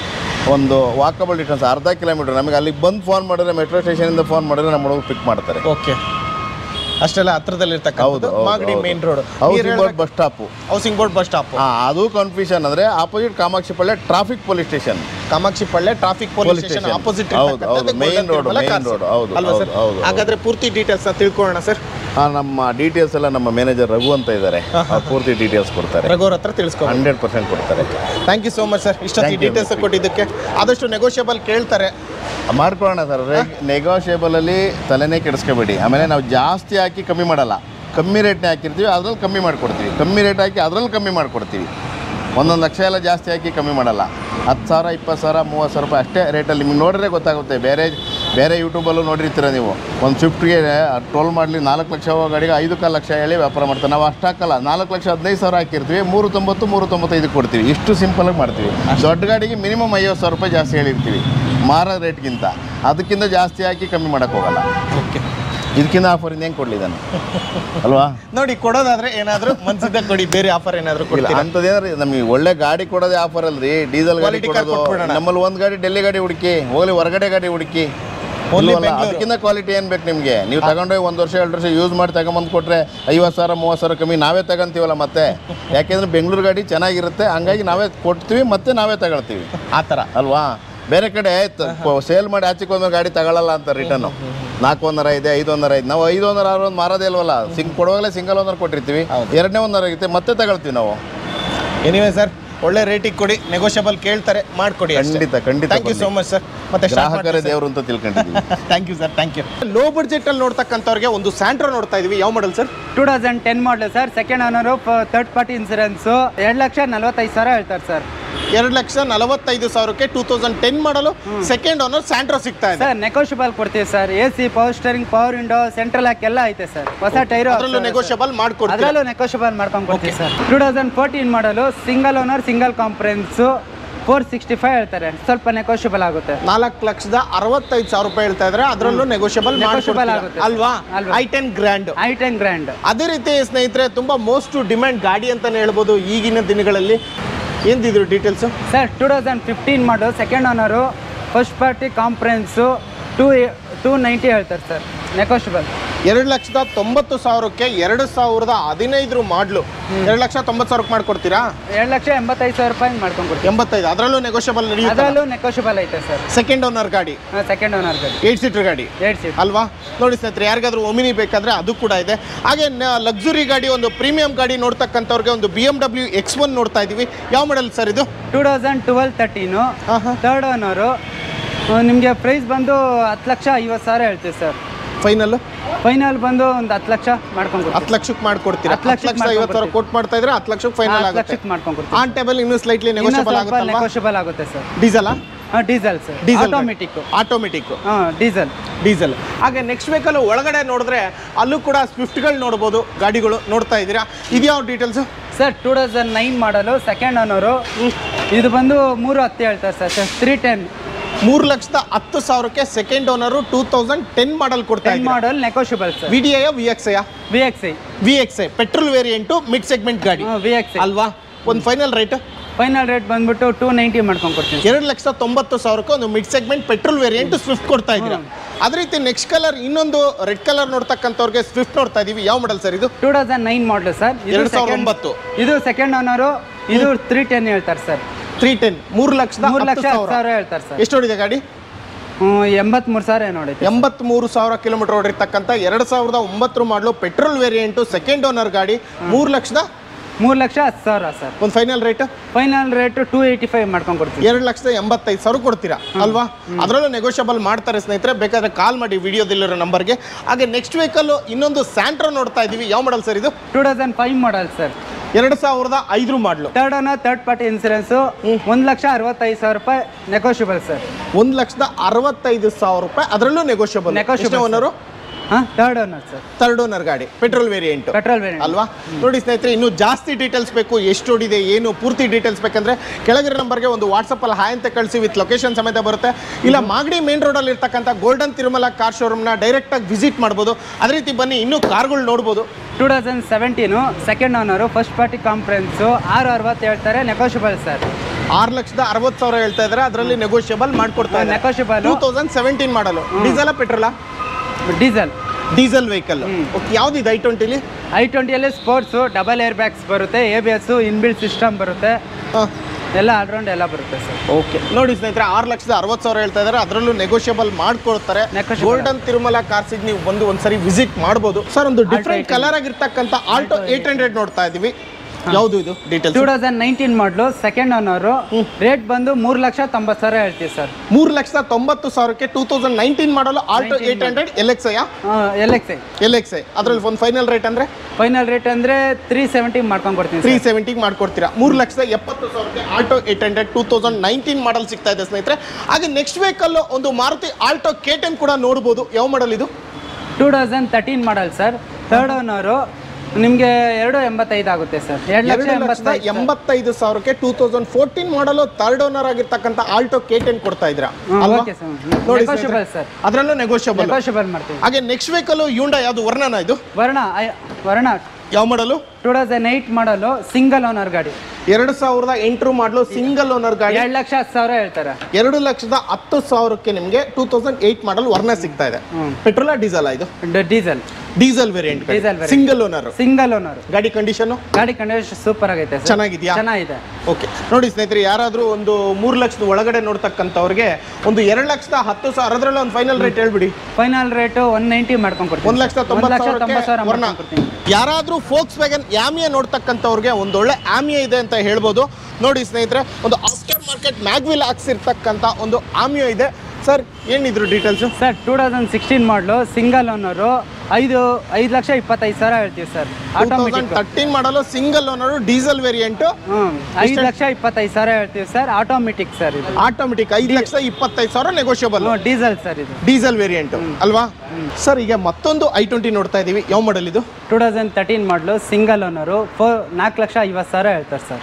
Speaker 1: ಒಂದು ವಾಕಬಲ್ ಡಿಸ್ಟೆನ್ಸ್ ಅರ್ಧ ಕಿಲೋಮೀಟರ್ ನಮಗೆ ಅಲ್ಲಿಗೆ ಬಂದು ಫೋನ್ ಮಾಡಿದ್ರೆ ಮೆಟ್ರೋ ಸ್ಟೇಷನಿಂದ ಫೋನ್ ಮಾಡಿದ್ರೆ ನಮ್ಮ ಹುಡುಗ ಪಿಕ್ ಮಾಡ್ತಾರೆ
Speaker 3: ಓಕೆ ಅಷ್ಟೆಲ್ಲ ಹತ್ರದಲ್ಲಿ
Speaker 1: ಹೌದು
Speaker 3: Magadi main road
Speaker 1: housing board bus stop
Speaker 3: housing board bus stop
Speaker 1: ಹಾಂ ಅದು ಕನ್ಫ್ಯೂಷನ್ ಅಂದರೆ opposite Kamakshi Palya traffic police station
Speaker 3: Kamakshi Palya traffic police
Speaker 1: Police
Speaker 3: station
Speaker 1: station.
Speaker 3: Opposite
Speaker 1: ಹೌದು, ಹೌದು, main road, main road, ಹೌದು,
Speaker 3: ಅಲ್ವಾ ಸರ್
Speaker 1: ಹೌದು, ಹೌದು,
Speaker 3: ಹಾಗಾದ್ರೆ ಪೂರ್ತಿ ಡೀಟೇಲ್ಸ್ ನ ತಿಳ್ಕೊಳ್ಳೋಣ ಸರ್
Speaker 1: ನಮ್ಮ ಡೀಟೇಲ್ಸ್ ಎಲ್ಲ ನಮ್ಮ ಮ್ಯಾನೇಜರ್ ರಘು ಅಂತ ಇದ್ದಾರೆ ಅವ್ರು ಪೂರ್ತಿ ಡೀಟೇಲ್ಸ್ ಕೊಡ್ತಾರೆ
Speaker 3: ರಘುವರ್ ಹತ್ರ ತಿಳಿಸ್ಕೊ
Speaker 1: ಹಂಡ್ರೆಡ್ ಪರ್ಸೆಂಟ್ ಕೊಡ್ತಾರೆ
Speaker 3: thank you so much sir ಇಷ್ಟೊತ್ತಿ
Speaker 1: Thank you,
Speaker 3: ಡೀಟೇಲ್ಸ್ ಕೊಟ್ಟಿದ್ದಕ್ಕೆ ಆದಷ್ಟು ನೆಗೋಷಿಯಬಲ್ ಕೇಳ್ತಾರೆ
Speaker 1: ಮಾಡ್ಕೊಳ್ಳೋಣ ಸರ್ ನೆಗೋಷಿಯೇಬಲಲ್ಲಿ ತಲೆನೇ ಕೆಡಿಸ್ಕೋಬೇಡಿ ಆಮೇಲೆ ನಾವು ಜಾಸ್ತಿ ಹಾಕಿ ಕಮ್ಮಿ ಮಾಡಲ್ಲ ಕಮ್ಮಿ ರೇಟ್ನೇ ಹಾಕಿರ್ತೀವಿ ಅದ್ರಲ್ಲಿ ಕಮ್ಮಿ ಮಾಡಿಕೊಡ್ತೀವಿ ಕಮ್ಮಿ ರೇಟ್ ಹಾಕಿ ಅದ್ರಲ್ಲಿ ಕಮ್ಮಿ ಮಾಡಿಕೊಡ್ತೀವಿ ಒಂದೊಂದು ಲಕ್ಷ ಎಲ್ಲ ಜಾಸ್ತಿ ಹಾಕಿ ಕಮ್ಮಿ ಮಾಡಲ್ಲ ಹತ್ತು ಸಾವಿರ ಇಪ್ಪತ್ತು ಸಾವಿರ ಮೂವತ್ತು ಸಾವಿರ ರೂಪಾಯಿ ಅಷ್ಟೇ ರೇಟಲ್ಲಿ ನಿಮ್ಗೆ ನೋಡಿದ್ರೆ ಗೊತ್ತಾಗುತ್ತೆ ಬೇರೆ ಬೇರೆ ಯೂಟ್ಯೂಬಲ್ಲೂ ನೋಡಿರ್ತೀರ ನೀವು ಒಂದು ಸ್ವಿಫ್ಟ್ಗೆ ಟೋಲ್ ಮಾಡಲಿ ನಾಲ್ಕು ಲಕ್ಷ ಹೋಗೋ ಗಾಡಿಗೆ ಐದು ಕಾಲು ಲಕ್ಷ ಹೇಳಿ ವ್ಯಾಪಾರ ಮಾಡ್ತಾರೆ ನಾವು ಅಷ್ಟು ಹಾಕಲ್ಲ ನಾಲ್ಕು ಲಕ್ಷ ಹದಿನೈದು ಸಾವಿರ ಹಾಕಿರ್ತೀವಿ ಮೂರು ತೊಂಬತ್ತು ಮೂರು ತೊಂಬತ್ತೈದು ಕೊಡ್ತೀವಿ ಇಷ್ಟು ಸಿಂಪಲಾಗಿ ಮಾಡ್ತೀವಿ ದೊಡ್ಡ ಗಾಡಿಗೆ ಮಿನಿಮಮ್ ಐವತ್ತು ಸಾವಿರ ರೂಪಾಯಿ ಜಾಸ್ತಿ ಹೇಳಿರ್ತೀವಿ ಮಾರೋ ರೇಟ್ಗಿಂತ ಅದಕ್ಕಿಂತ ಜಾಸ್ತಿ ಹಾಕಿ ಕಮ್ಮಿ ಮಾಡೋಕ್ಕೆ ಹೋಗಲ್ಲ
Speaker 3: ಓಕೆ
Speaker 1: ಇದಕ್ಕಿಂತ ಆಫರ್ ಹೆಂಗೆ ಕೊಡಲಿ ನಾನು ಅಲ್ವಾ
Speaker 3: ನೋಡಿ ಕೊಡೋದಾದ್ರೆ ಏನಾದರೂ ಮನ್ಸಿದ್ದ ಕೊಡಿ ಬೇರೆ ಆಫರ್ ಏನಾದರೂ
Speaker 1: ಇಲ್ಲ
Speaker 3: ಕೊಡ್ತೀರಾ
Speaker 1: ಅಂಥದ್ದೇನ್ರಿ ನಮಗೆ ಒಳ್ಳೆ ಗಾಡಿ ಕೊಡೋದೇ ಆಫರ್ ಅಲ್ರಿ ಡೀಸೆಲ್ ಗಾಡಿ
Speaker 3: Quality car
Speaker 1: ಕೊಡೋದು
Speaker 3: ಕೊಟ್ಬಿಡೋಣ.
Speaker 1: ನಮ್ಮಲ್ಲಿ ಒಂದು ಗಾಡಿ ಡೆಲ್ಲಿ ಗಾಡಿ ಹುಡುಕಿ ಹೋಗ್ಲಿ ಹೊರಗಡೆ ಗಾಡಿ ಹುಡುಕಿ
Speaker 3: Only
Speaker 1: ಇಲ್ವಲ್ಲ?
Speaker 3: ಬೆಂಗಳೂರು.
Speaker 1: ಅದಕ್ಕಿಂತ ಕ್ವಾಲಿಟಿ ಏನು ಬೇಕು ನಿಮಗೆ ನೀವು ತಗೊಂಡೋಗಿ ಒಂದು ವರ್ಷ ಎರಡು ವರ್ಷ ಯೂಸ್ ಮಾಡಿ ತಗೊಂಬಂದು ಕೊಟ್ಟರೆ ಐವತ್ತು ಸಾವಿರ ಮೂವತ್ತು ಸಾವಿರ ಕಮ್ಮಿ ನಾವೇ ತಗೊಂತೀವಲ್ಲ ಮತ್ತೆ ಯಾಕೆಂದ್ರೆ ಬೆಂಗಳೂರು ಗಾಡಿ ಚೆನ್ನಾಗಿರುತ್ತೆ ಹಂಗಾಗಿ ನಾವೇ ಕೊಡ್ತೀವಿ ಮತ್ತೆ ನಾವೇ ತಗೊಳ್ತೀವಿ
Speaker 3: ಆ ಥರ
Speaker 1: ಅಲ್ವಾ ಬೇರೆ ಕಡೆ ಸೇಲ್ ಮಾಡಿ ಆಚೆಗೆ ಹೋದ್ಮೇಲೆ ಗಾಡಿ ತಗೊಳ್ಳಲ್ಲ ಅಂತ ರಿಟರ್ನು ನಾಲ್ಕು ಒಂದರ ಇದೆ ಐದು ಒಂದರ ಇದೆ ನಾವು ಐದು ಒಂದರ ಆರು ಒಂದು ಮಾರೋದೇ ಇಲ್ವಲ್ಲ ಸಿಂಗ್ ಕೊಡುವಾಗಲೇ ಸಿಂಗಲ್ ಒಂದರ ಕೊಟ್ಟಿರ್ತೀವಿ ಎರಡನೇ ಒಂದರ ಇರುತ್ತೆ ಮತ್ತೆ ತಗೊಳ್ತೀವಿ ನಾವು
Speaker 3: ಎನಿವೆ ಸರ್ ಒಳ್ಳೆ ರೇಟಿಗೆ ಕೊಡಿ ನೆಗೋಷಿಯಬಲ್ ಕೇಳ್ತಾರೆ ಮಾಡ್ಕೊಡಿ
Speaker 1: ಖಂಡಿತ, ಖಂಡಿತ
Speaker 3: ಥ್ಯಾಂಕ್ ಯು
Speaker 1: ಬನ್ನಿ.
Speaker 3: ಸೋ ಮಚ್ ಸರ್ ಮತ್ತೆ
Speaker 1: ಗ್ರಾಹಕರೇ ದೇವರು ಅಂತ ತಿಳ್ಕೊಂಡಿದ್ದೀವಿ
Speaker 3: thank you sir thank you low budget ಅಲ್ಲಿ ನೋಡ್ತಕ್ಕಂಥವ್ರಿಗೆ ಒಂದು ಸ್ಯಾಂಟ್ರೋ ನೋಡ್ತಾ ಇದೀವಿ ಯಾವ model sir
Speaker 2: two thousand ten model sir second owner third party insurance ಎರಡು ಲಕ್ಷ ನಲ್ವತ್ತೈದು ಸಾವಿರ ಹೇಳ್ತಾರೆ ಸರ್
Speaker 3: ಎರಡು ಲಕ್ಷ ನಲವತ್ತೈದು ಸಾವಿರಕ್ಕೆ two thousand ten model second owner Santro ಸಿಗ್ತಾ ಇದೆ
Speaker 2: ಸರ್ ನೆಗೋಷಿಯಬಲ್ ಕೊಡ್ತೀವಿ sir A C power steering power window central lock ಎಲ್ಲ ಐತೆ ಸರ್ ಹೊಸ ಟೈರು
Speaker 3: ಅದರಲ್ಲೂ ನೆಗೋಷಿಯಬಲ್ ಮಾಡ್ಕೊಡ್ತೀವಿ
Speaker 2: ಅದರಲ್ಲೂ ನೆಗೋಷಿಯಬಲ್ ಮಾಡ್ಕೊಂಡು ಕೊಡ್ತೀವಿ sir two thousand fourteen model single owner single comprehensive four sixty five ಹೇಳ್ತಾರೆ ಸ್ವಲ್ಪ ನೆಗೋಷಿಯಬಲ್ ಆಗುತ್ತೆ
Speaker 3: ನಾಲ್ಕು ಲಕ್ಷದ ಅರವತ್ತೈದು ಸಾವಿರ ರೂಪಾಯಿ ಹೇಳ್ತಾ ಇದ್ರೆ ಅದರಲ್ಲೂ ನೆಗೋಷಿಯಬಲ್
Speaker 2: Negotiable ಆಗುತ್ತೆ.
Speaker 3: ಅಲ್ವಾ
Speaker 2: ಅಲ್ವಾ?
Speaker 3: I ten grand
Speaker 2: I ten grand
Speaker 3: ಅದೇ ರೀತಿ ಸ್ನೇಹಿತರೆ ತುಂಬಾ ಮೋಸ್ಟ್ ಡಿಮ್ಯಾಂಡ್ ಗಾಡಿ ಅಂತಾನೆ ಹೇಳ್ಬೋದು ಈಗಿನ ದಿನಗಳಲ್ಲಿ ಏನಿದ್ರು details
Speaker 2: sir two thousand fifteen model second owner first party comprehensive two two ninety ಹೇಳ್ತಾರೆ ಸರ್ ನೆಗೋಷಿಯಬಲ್
Speaker 3: ಎರಡು ಲಕ್ಷದ ತೊಂಬತ್ತು ಸಾವಿರಕ್ಕೆ ಎರಡು ಸಾವಿರದ ಹದಿನೈದು ಮಾಡ್ಲು ಎರಡು ಲಕ್ಷ ತೊಂಬತ್ತು ಸಾವಿರಕ್ಕೆ ಮಾಡ್ಕೊಡ್ತೀರಾ
Speaker 2: ಎರಡು ಲಕ್ಷ ಎಂಬತ್ತೈದು ಸಾವಿರ ರೂಪಾಯಿ ಮಾಡ್ಕೊಂಡು ಕೊಡ್ತೀವಿ
Speaker 3: ಎಂಬತ್ತೈದು ಅದರಲ್ಲೂ ನೆಗೋಷಿಯಬಲ್ ನಡೆಯುತ್ತೆ
Speaker 2: ಅದರಲ್ಲೂ ನೆಗೋಷಿಯಬಲ್ ಐತೆ ಸರ್
Speaker 3: ಸೆಕೆಂಡ್ ಓನರ್ ಗಾಡಿ
Speaker 2: ಸೆಕೆಂಡ್ ಓನರ್ ಗಾಡಿ
Speaker 3: ಏಟ್ ಸೀಟರ್ ಗಾಡಿ
Speaker 2: ಏಟ್ ಸೀಟ್
Speaker 3: ಅಲ್ವಾ ನೋಡಿ ಸ್ನೇಹಿತರೆ ಯಾರಿಗಾದ್ರೂ ಒಮಿನಿ ಬೇಕಾದ್ರೆ ಅದು ಕೂಡ ಇದೆ ಹಾಗೆ ಲಕ್ಸುರಿ ಗಾಡಿ ಒಂದು ಪ್ರೀಮಿಯಂ ಗಾಡಿ ನೋಡ್ತಕ್ಕಂಥವ್ರಿಗೆ ಒಂದು B M W X one ನೋಡ್ತಾ ಇದೀವಿ ಯಾವ ಮಾಡಲ್ ಸರ್ ಇದು
Speaker 2: ಟೂ ತೌಸಂಡ್ ಟ್ವೆಲ್ ತರ್ಟೀನು
Speaker 3: ಹಾಂ ಹಾಂ
Speaker 2: ತರ್ಡ್ ಓನರು ನಿಮಗೆ ಪ್ರೈಸ್ ಬಂದು ಹತ್ತು ಲಕ್ಷ ಐವತ್ತು ಸಾವಿರ ಹೇಳ್ತೀವಿ ಸರ್
Speaker 3: ಫೈನಲ್
Speaker 2: ಫೈನಲ್ ಬಂದು ಒಂದು ಹತ್ತು ಲಕ್ಷ ಮಾಡ್ಕೊಂಡು ಕೊಡ್ತೀವಿ
Speaker 3: ಹತ್ತು ಲಕ್ಷಕ್ಕೆ ಮಾಡ್ಕೊಡ್ತೀರಾ
Speaker 2: ಹತ್ತು
Speaker 3: ಹತ್ತು
Speaker 2: ಲಕ್ಷಕ್ಕೆ
Speaker 3: ಲಕ್ಷ ಐವತ್ತು ಸಾವಿರ ಕೊಟ್ಟು ಮಾಡ್ತಾ ಇದ್ರೆ ಹತ್ತು ಲಕ್ಷಕ್ಕೆ ಫೈನಲ್
Speaker 2: ಹತ್ತು
Speaker 3: ಆಗುತ್ತೆ
Speaker 2: ಲಕ್ಷಕ್ಕೆ ಮಾಡ್ಕೊಂಡು ಕೊಡ್ತೀವಿ
Speaker 3: ಆನ್ ಟೇಬಲ್ ಇನ್ನೂ ಸ್ಲೈಟ್ಲಿ
Speaker 2: ಇನ್ನೂ
Speaker 3: ನೆಗೋಷಿಯಬಲ್
Speaker 2: ಸ್ವಲ್ಪ
Speaker 3: ಆಗುತ್ತಲ್ವಾ
Speaker 2: ನೆಗೋಷಿಯಬಲ್ ಆಗುತ್ತೆ ಸರ್
Speaker 3: ಡೀಸೆಲಾ
Speaker 2: ಹಾಂ diesel sir
Speaker 3: diesel
Speaker 2: automatic
Speaker 3: automatic
Speaker 2: ಹಾಂ ಡೀಸೆಲ್
Speaker 3: ಡೀಸೆಲ್ ಹಾಗೆ ನೆಕ್ಸ್ಟ್ ವೆಹಿಕಲ್ ಒಳಗಡೆ ನೋಡಿದ್ರೆ ಅಲ್ಲೂ ಕೂಡ ಸ್ವಿಫ್ಟ್ಗಳು ನೋಡ್ಬೋದು ಗಾಡಿಗಳು ನೋಡ್ತಾ ಇದ್ದೀರಾ ಇದ್ಯಾವ details
Speaker 2: sir two thousand nine model second owner ಇದು ಬಂದು ಮೂರು ಹತ್ತು ಹೇಳ್ತಾರೆ ಸರ್ ಸರ್ ತ್ರೀ ಟೆನ್
Speaker 3: ಮೂರು ಲಕ್ಷದ ಹತ್ತು ಸಾವಿರಕ್ಕೆ second owner two thousand ten model ಕೊಡ್ತಾ
Speaker 2: ಟೆನ್
Speaker 3: ಇದ್ದೀರಾ
Speaker 2: model negotiable sir
Speaker 3: V D I V X I
Speaker 2: V X I
Speaker 3: V X I petrol variant mid segment ಗಾಡಿ
Speaker 2: ವಿ ಎಕ್ಸ್ ಐ
Speaker 3: ಅಲ್ವಾ ಒಂದು final rate
Speaker 2: final rate ಬಂದ್ಬಿಟ್ಟು two ninety ಮಾಡ್ಕೊಂಡು ಕೊಡ್ತೀನಿ
Speaker 3: ಎರಡು ಲಕ್ಷದ ತೊಂಬತ್ತು ಸಾವಿರಕ್ಕೆ ಒಂದು mid segment petrol variant Swift ಕೊಡ್ತಾ ಇದ್ದೀರಾ ಅದೇ ರೀತಿ ನೆಕ್ಸ್ಟ್ ಕಲರ್ ಇನ್ನೊಂದು ರೆಡ್ ಕಲರ್ ನೋಡ್ತಕ್ಕಂಥವ್ರಿಗೆ ಸ್ವಿಫ್ಟ್ ನೋಡ್ತಾ ಇದೀವಿ ಯಾವ ಮಾಡಲ್ ಸರ್ ಇದು
Speaker 2: two thousand nine model sir
Speaker 3: ಎರಡು ಸಾವಿರದ ಒಂಬತ್ತು
Speaker 2: ಇದು ಸೆಕೆಂಡ್ ಓನರು ಇದು ತ್ರೀ ಟೆನ್ ಹೇಳ್ತಾರೆ ಸರ್
Speaker 3: ತ್ರೀ ಟೆನ್ ಮೂರು ಲಕ್ಷದ
Speaker 2: ಮೂರು
Speaker 3: ಹತ್ತು
Speaker 2: ಲಕ್ಷ ಹತ್ತು
Speaker 3: ಸಾವಿರ
Speaker 2: ಸಾವಿರ ಹೇಳ್ತಾರೆ ಸರ್
Speaker 3: ಎಷ್ಟು ಹೊಡಿದೆ ಗಾಡಿ
Speaker 2: ಎಂಬತ್ಮೂರು ಸಾವಿರ ಏನು ನೋಡಿ
Speaker 3: ಎಂಬತ್ಮೂರು ಸಾವಿರ ಕಿಲೋಮೀಟರ್ ಓಡಿರ್ತಕ್ಕಂಥ ಎರಡು ಸಾವಿರದ ಒಂಬತ್ತರ ಮಾಡಲು ಪೆಟ್ರೋಲ್ ವೇರಿಯಂಟು ಸೆಕೆಂಡ್ ಓನರ್ ಗಾಡಿ ಮೂರು ಲಕ್ಷದ
Speaker 2: ಮೂರು ಲಕ್ಷ ಹತ್ತು ಸಾವಿರ ಸರ್
Speaker 3: ಒಂದು final rate
Speaker 2: final rate two eighty five ಮಾಡ್ಕೊಂಡು ಕೊಡ್ತೀವಿ
Speaker 3: ಎರಡು ಲಕ್ಷದ ಎಂಬತ್ತೈದು ಸಾವಿರ ಕೊಡ್ತೀರಾ ಅಲ್ವಾ ಅದರಲ್ಲೂ ನೆಗೋಷಿಯಬಲ್ ಮಾಡ್ತಾರೆ ಸ್ನೇಹಿತರೆ ಬೇಕಾದ್ರೆ ಕಾಲ್ ಮಾಡಿ ವಿಡಿಯೋದಲ್ಲಿರೋ ನಂಬರ್ಗೆ ಹಾಗೆ ನೆಕ್ಸ್ಟ್ ವೆಹಿಕಲ್ ಇನ್ನೊಂದು ಸ್ಯಾಂಟ್ರೋ ನೋಡ್ತಾ ಇದೀವಿ ಯಾವ ಮಾಡಲ್ ಸರ್ ಇದು
Speaker 2: two thousand five model sir
Speaker 3: ಎರಡು ಸಾವಿರದ ಐದು model
Speaker 2: third owner third party insurance ಒಂದು ಲಕ್ಷ ಅರವತ್ತೈದು ಸಾವಿರ ರೂಪಾಯಿ ನೆಗೋಷಿಯಬಲ್ ಸರ್
Speaker 3: ಒಂದು ಲಕ್ಷದ ಅರವತ್ತೈದು ಸಾವಿರ ರೂಪಾಯಿ ಅದರಲ್ಲೂ ನೆಗೋಷಿಯಬಲ್
Speaker 2: Negotiable,
Speaker 3: ಓನರು
Speaker 2: ಹಾಂ third owner sir
Speaker 3: third owner ಗಾಡಿ ಪೆಟ್ರೋಲ್ ವೇರಿಯಂಟ್
Speaker 2: ಪೆಟ್ರೋಲ್ ವೇರಿಯಂಟ್
Speaker 3: ಅಲ್ವಾ ನೋಡಿ ಸ್ನೇಹಿತರೆ ಇನ್ನೂ ಜಾಸ್ತಿ ಡೀಟೇಲ್ಸ್ ಬೇಕು ಎಷ್ಟು ಓಡಿದೆ ಏನು ಪೂರ್ತಿ ಡೀಟೇಲ್ಸ್ ಬೇಕಂದ್ರೆ ಕೆಳಗಿರೋ ನಂಬರ್ಗೆ ಒಂದು ವಾಟ್ಸಪ್ಪಲ್ಲಿ ಹಾಯ್ ಅಂತ ಕಳಿಸಿ ವಿತ್ ಲೊಕೇಶನ್ ಸಮೇತ ಬರುತ್ತೆ ಇಲ್ಲ ಮಾಗಡಿ ಮೇನ್ ರೋಡಲ್ಲಿ ಇರ್ತಕ್ಕಂಥ ಗೋಲ್ಡನ್ ತಿರುಮಲ ಕಾರ್ ಶೋರೂಮ್ನ ಡೈರೆಕ್ಟಾಗಿ ವಿಸಿಟ್ ಮಾಡ್ಬೋದು ಅದೇ ರೀತಿ ಬನ್ನಿ ಇನ್ನೂ ಕಾರ್ಗಳು ನೋಡ್ಬೋದು
Speaker 2: two thousand seventeen second owner first party comprehensive ಆರು ಅರವತ್ತು ಹೇಳ್ತಾರೆ ನೆಗೋಷಿಯಬಲ್ ಸರ್
Speaker 3: ಆರು ಲಕ್ಷದ ಅರವತ್ತು ಸಾವಿರ ಹೇಳ್ತಾ ಇದ್ದಾರೆ ಅದರಲ್ಲಿ ನೆಗೋಷಿಯಬಲ್ ಮಾಡ್ಕೊಡ್ತಾ ಇದ್ದಾರೆ
Speaker 2: negotiable
Speaker 3: two thousand seventeen model ಡೀಸೆಲ ಪೆಟ್ರೋಲಾ
Speaker 2: ಡೀಸೆಲ್
Speaker 3: ಡೀಸೆಲ್ ವೆಹಿಕಲ್ ಓಕೆ ಯಾವ್ದಿದೆ ಐ ಟ್ವೆಂಟಿಲಿ
Speaker 2: ಐ ಟ್ವೆಂಟಿಯಲ್ಲಿ ಸ್ಪೋರ್ಟ್ಸು ಡಬಲ್ ಏರ್ ಬ್ಯಾಗ್ಸ್ ಬರುತ್ತೆ A B S inbuilt system ಬರುತ್ತೆ ಎಲ್ಲ ಆಲ್ರೌಂಡ್ ಎಲ್ಲ ಬರುತ್ತೆ ಸರ್
Speaker 3: ಓಕೆ ನೋಡಿ ಸ್ನೇಹಿತರೆ ಆರು ಲಕ್ಷದ ಅರವತ್ತು ಸಾವಿರ ಹೇಳ್ತಾ ಇದ್ದಾರೆ ಅದರಲ್ಲೂ ನೆಗೋಷಿಯಬಲ್ ಮಾಡ್ಕೊಡ್ತಾರೆ
Speaker 2: Negotiable.
Speaker 3: ಗೋಲ್ಡನ್ ತಿರುಮಲ ಕಾರ್ಸಿಗೆ ನೀವು ಬಂದು ಒಂದ್ಸರಿ ವಿಸಿಟ್ ಮಾಡ್ಬೋದು ಸರ್ ಒಂದು ಡಿಫ್ರೆಂಟ್
Speaker 2: Alto
Speaker 3: ಕಲರ್ ಆಗಿರ್ತಕ್ಕಂಥ ಆಲ್ಟೋ ಏಟ್ ಹಂಡ್ರೆಡ್ ನೋಡ್ತಾ ಇದೀವಿ ಯಾವುದು ಇದು details
Speaker 2: two thousand nineteen model second owner rate ಬಂದು ಮೂರು ಲಕ್ಷ ತೊಂಬತ್ತು ಸಾವಿರ ಹೇಳ್ತೀವಿ ಸರ್
Speaker 3: ಮೂರು ಲಕ್ಷದ ತೊಂಬತ್ತು ಸಾವಿರಕ್ಕೆ two thousand nineteen model Alto eight hundred L X I
Speaker 2: L X I
Speaker 3: L X I ಅದ್ರಲ್ಲಿ ಒಂದು ಫೈನಲ್ ರೇಟ್ ಅಂದ್ರೆ
Speaker 2: ಫೈನಲ್ ರೇಟ್ ಅಂದರೆ ತ್ರೀ ಸೆವೆಂಟಿ ಮಾಡ್ಕೊಂಡು ಕೊಡ್ತೀನಿ
Speaker 3: ತ್ರೀ
Speaker 2: ಸರ್
Speaker 3: ಸೆವೆಂಟಿಗೆ ಮಾಡ್ಕೊಡ್ತೀರಾ ಮೂರು ಲಕ್ಷದ ಎಪ್ಪತ್ತು ಸಾವಿರಕ್ಕೆ Alto eight hundred two thousand nineteen model ಸಿಗ್ತಾ ಇದೆ ಸ್ನೇಹಿತರೆ ಹಾಗೆ ನೆಕ್ಸ್ಟ್ ವೆಹಿಕಲ್ ಒಂದು ಮಾರುತಿ ಆಲ್ಟೋ ಕೆ ಟೆನ್ ಕೂಡ ನೋಡ್ಬೋದು ಯಾವ ಮಾಡಲ್ ಇದು
Speaker 2: two thousand thirteen model sir third owner ನಿಮಗೆ ಎರಡು ಎಂಬತ್ತೈದು ಆಗುತ್ತೆ ಸರ್ ಎರಡು ಲಕ್ಷ
Speaker 3: ಎರಡು ಲಕ್ಷದ
Speaker 2: ಎಂಬತ್ತೈದು
Speaker 3: ಎಂಬತ್ತೈದು ಸಾವಿರಕ್ಕೆ two thousand fourteen model third owner ಆಗಿರ್ತಕ್ಕಂಥ ಆಲ್ಟೋ ಕೆ ಟೆನ್ ಕೊಡ್ತಾ ಇದ್ದೀರಾ ಅಲ್ವಾ
Speaker 2: ಓಕೆ ಸರ್
Speaker 3: ನೋಡಿ
Speaker 2: ನೆಗೋಷಿಯಬಲ್ ಸರ್
Speaker 3: ಅದರಲ್ಲೂ ನೆಗೋಷಿಯಬಲ್
Speaker 2: ನೆಗೋಷಿಯಬಲ್ ಮಾಡ್ತೀವಿ
Speaker 3: ಹಾಗೆ ನೆಕ್ಸ್ಟ್ ವೆಹಿಕಲ್ ಯೂಂಡ ಯಾವುದು ವರ್ಣನ ಇದು
Speaker 2: ವರ್ಣ ಐ- ವರ್ಣ
Speaker 3: ಯಾವ model
Speaker 2: two thousand eight model single owner ಗಾಡಿ
Speaker 3: ಎರಡು ಸಾವಿರದ ಎಂಟರು ಮಾಡಲು ಸಿಂಗಲ್ ಓನರ್ ಗಾಡಿ
Speaker 2: ಎರಡು ಲಕ್ಷ ಹತ್ತು ಸಾವಿರ ಹೇಳ್ತಾರೆ
Speaker 3: ಎರಡು ಲಕ್ಷದ ಹತ್ತು ಸಾವಿರಕ್ಕೆ ನಿಮಗೆ two thousand eight model Verna ಸಿಗ್ತಾ ಇದೆ
Speaker 2: ಹ್ಮ್.
Speaker 3: ಪೆಟ್ರೋಲ ಡೀಸೆಲ್ ಇದು
Speaker 2: diesel
Speaker 3: diesel variant
Speaker 2: Diesel variant.
Speaker 3: Single owner
Speaker 2: single owner
Speaker 3: ಗಾಡಿ ಕಂಡೀಷನ್
Speaker 2: ಗಾಡಿ ಕಂಡೀಷನ್ ಸೂಪರ್ ಆಗೈತೆ ಸರ್
Speaker 3: ಚೆನ್ನಾಗಿದ್ಯಾ
Speaker 2: ಚೆನ್ನಾಗಿದೆ
Speaker 3: ಓಕೆ ನೋಡಿ ಸ್ನೇಹಿತರೆ ಯಾರಾದರೂ ಒಂದು ಮೂರು ಲಕ್ಷದ ಒಳಗಡೆ ನೋಡ್ತಕ್ಕಂಥವ್ರಿಗೆ ಒಂದು ಎರಡು ಲಕ್ಷದ ಹತ್ತು ಸಾವಿರ ಅದರಲ್ಲಿ ಒಂದು ಫೈನಲ್ ರೇಟ್ ಹೇಳ್ಬಿಡಿ
Speaker 2: ಫೈನಲ್ ರೇಟು ಒನ್ ನೈಂಟಿ ಮಾಡ್ಕೊಂಡು ಕೊಡ್ತೀನಿ
Speaker 3: ಒಂದು ಲಕ್ಷದ
Speaker 2: ಒಂದು
Speaker 3: ತೊಂಬತ್ತು
Speaker 2: ಲಕ್ಷ ತೊಂಬತ್ತು ಸಾವಿರ
Speaker 3: ಸಾವಿರಕ್ಕೆ ವರ್ಣ
Speaker 2: ಮಾಡ್ಕೊಂಡು ಕೊಡ್ತೀನಿ
Speaker 3: ಯಾರಾದರೂ ಫೋಕ್ಸ್ ವ್ಯಾಗನ್ ಆಮಿಯ ನೋಡ್ತಕ್ಕಂಥವ್ರಿಗೆ ಒಂದೊಳ್ಳೆ ಆಮಿಯ ಇದೆ ಅಂತ ಹೇಳ್ಬೋದು ನೋಡಿ ಸ್ನೇಹಿತರೆ ಒಂದು ಆಫ್ಟರ್ ಮಾರ್ಕೆಟ್ ಮ್ಯಾಗ್ವಿಲ್ ಹಾಕ್ಸಿರ್ತಕ್ಕಂಥ ಒಂದು ಆಮಿಯೋ ಇದೆ ಸರ್ ಏನಿದ್ರು details
Speaker 2: sir two thousand sixteen model single owner ಐದು ಐದು ಲಕ್ಷ ಇಪ್ಪತ್ತೈದು ಸಾವಿರ ಹೇಳ್ತೀವಿ sir automatic
Speaker 3: thirteen model single owner diesel variant
Speaker 2: ಹ್ಞೂ ಐದು ಲಕ್ಷ ಇಪ್ಪತ್ತೈದು ಸಾವಿರ ಹೇಳ್ತೀವಿ ಸರ್ ಆಟೋಮೆಟಿಕ್ ಸರ್ ಇದು
Speaker 3: ಆಟೋಮೆಟಿಕ್ ಐದು ಲಕ್ಷ ಇಪ್ಪತ್ತೈದು ಸಾವಿರ ನೆಗೋಷಿಯಬಲ್
Speaker 2: ಹ್ಞೂ ಡೀಸೆಲ್ ಸರ್ ಇದು
Speaker 3: ಡೀಸೆಲ್ ವೇರಿಯಂಟ್ ಅಲ್ವಾ ಸರ್ ಈಗ ಮತ್ತೊಂದು ಐ ಟ್ವೆಂಟಿ ನೋಡ್ತಾ ಇದೀವಿ ಯಾವ ಮಾಡಲ್ ಇದು
Speaker 2: two thousand thirteen model single owner four ನಾಲ್ಕು ಲಕ್ಷ ಐವತ್ತು ಸಾವಿರ ಹೇಳ್ತಾರೆ sir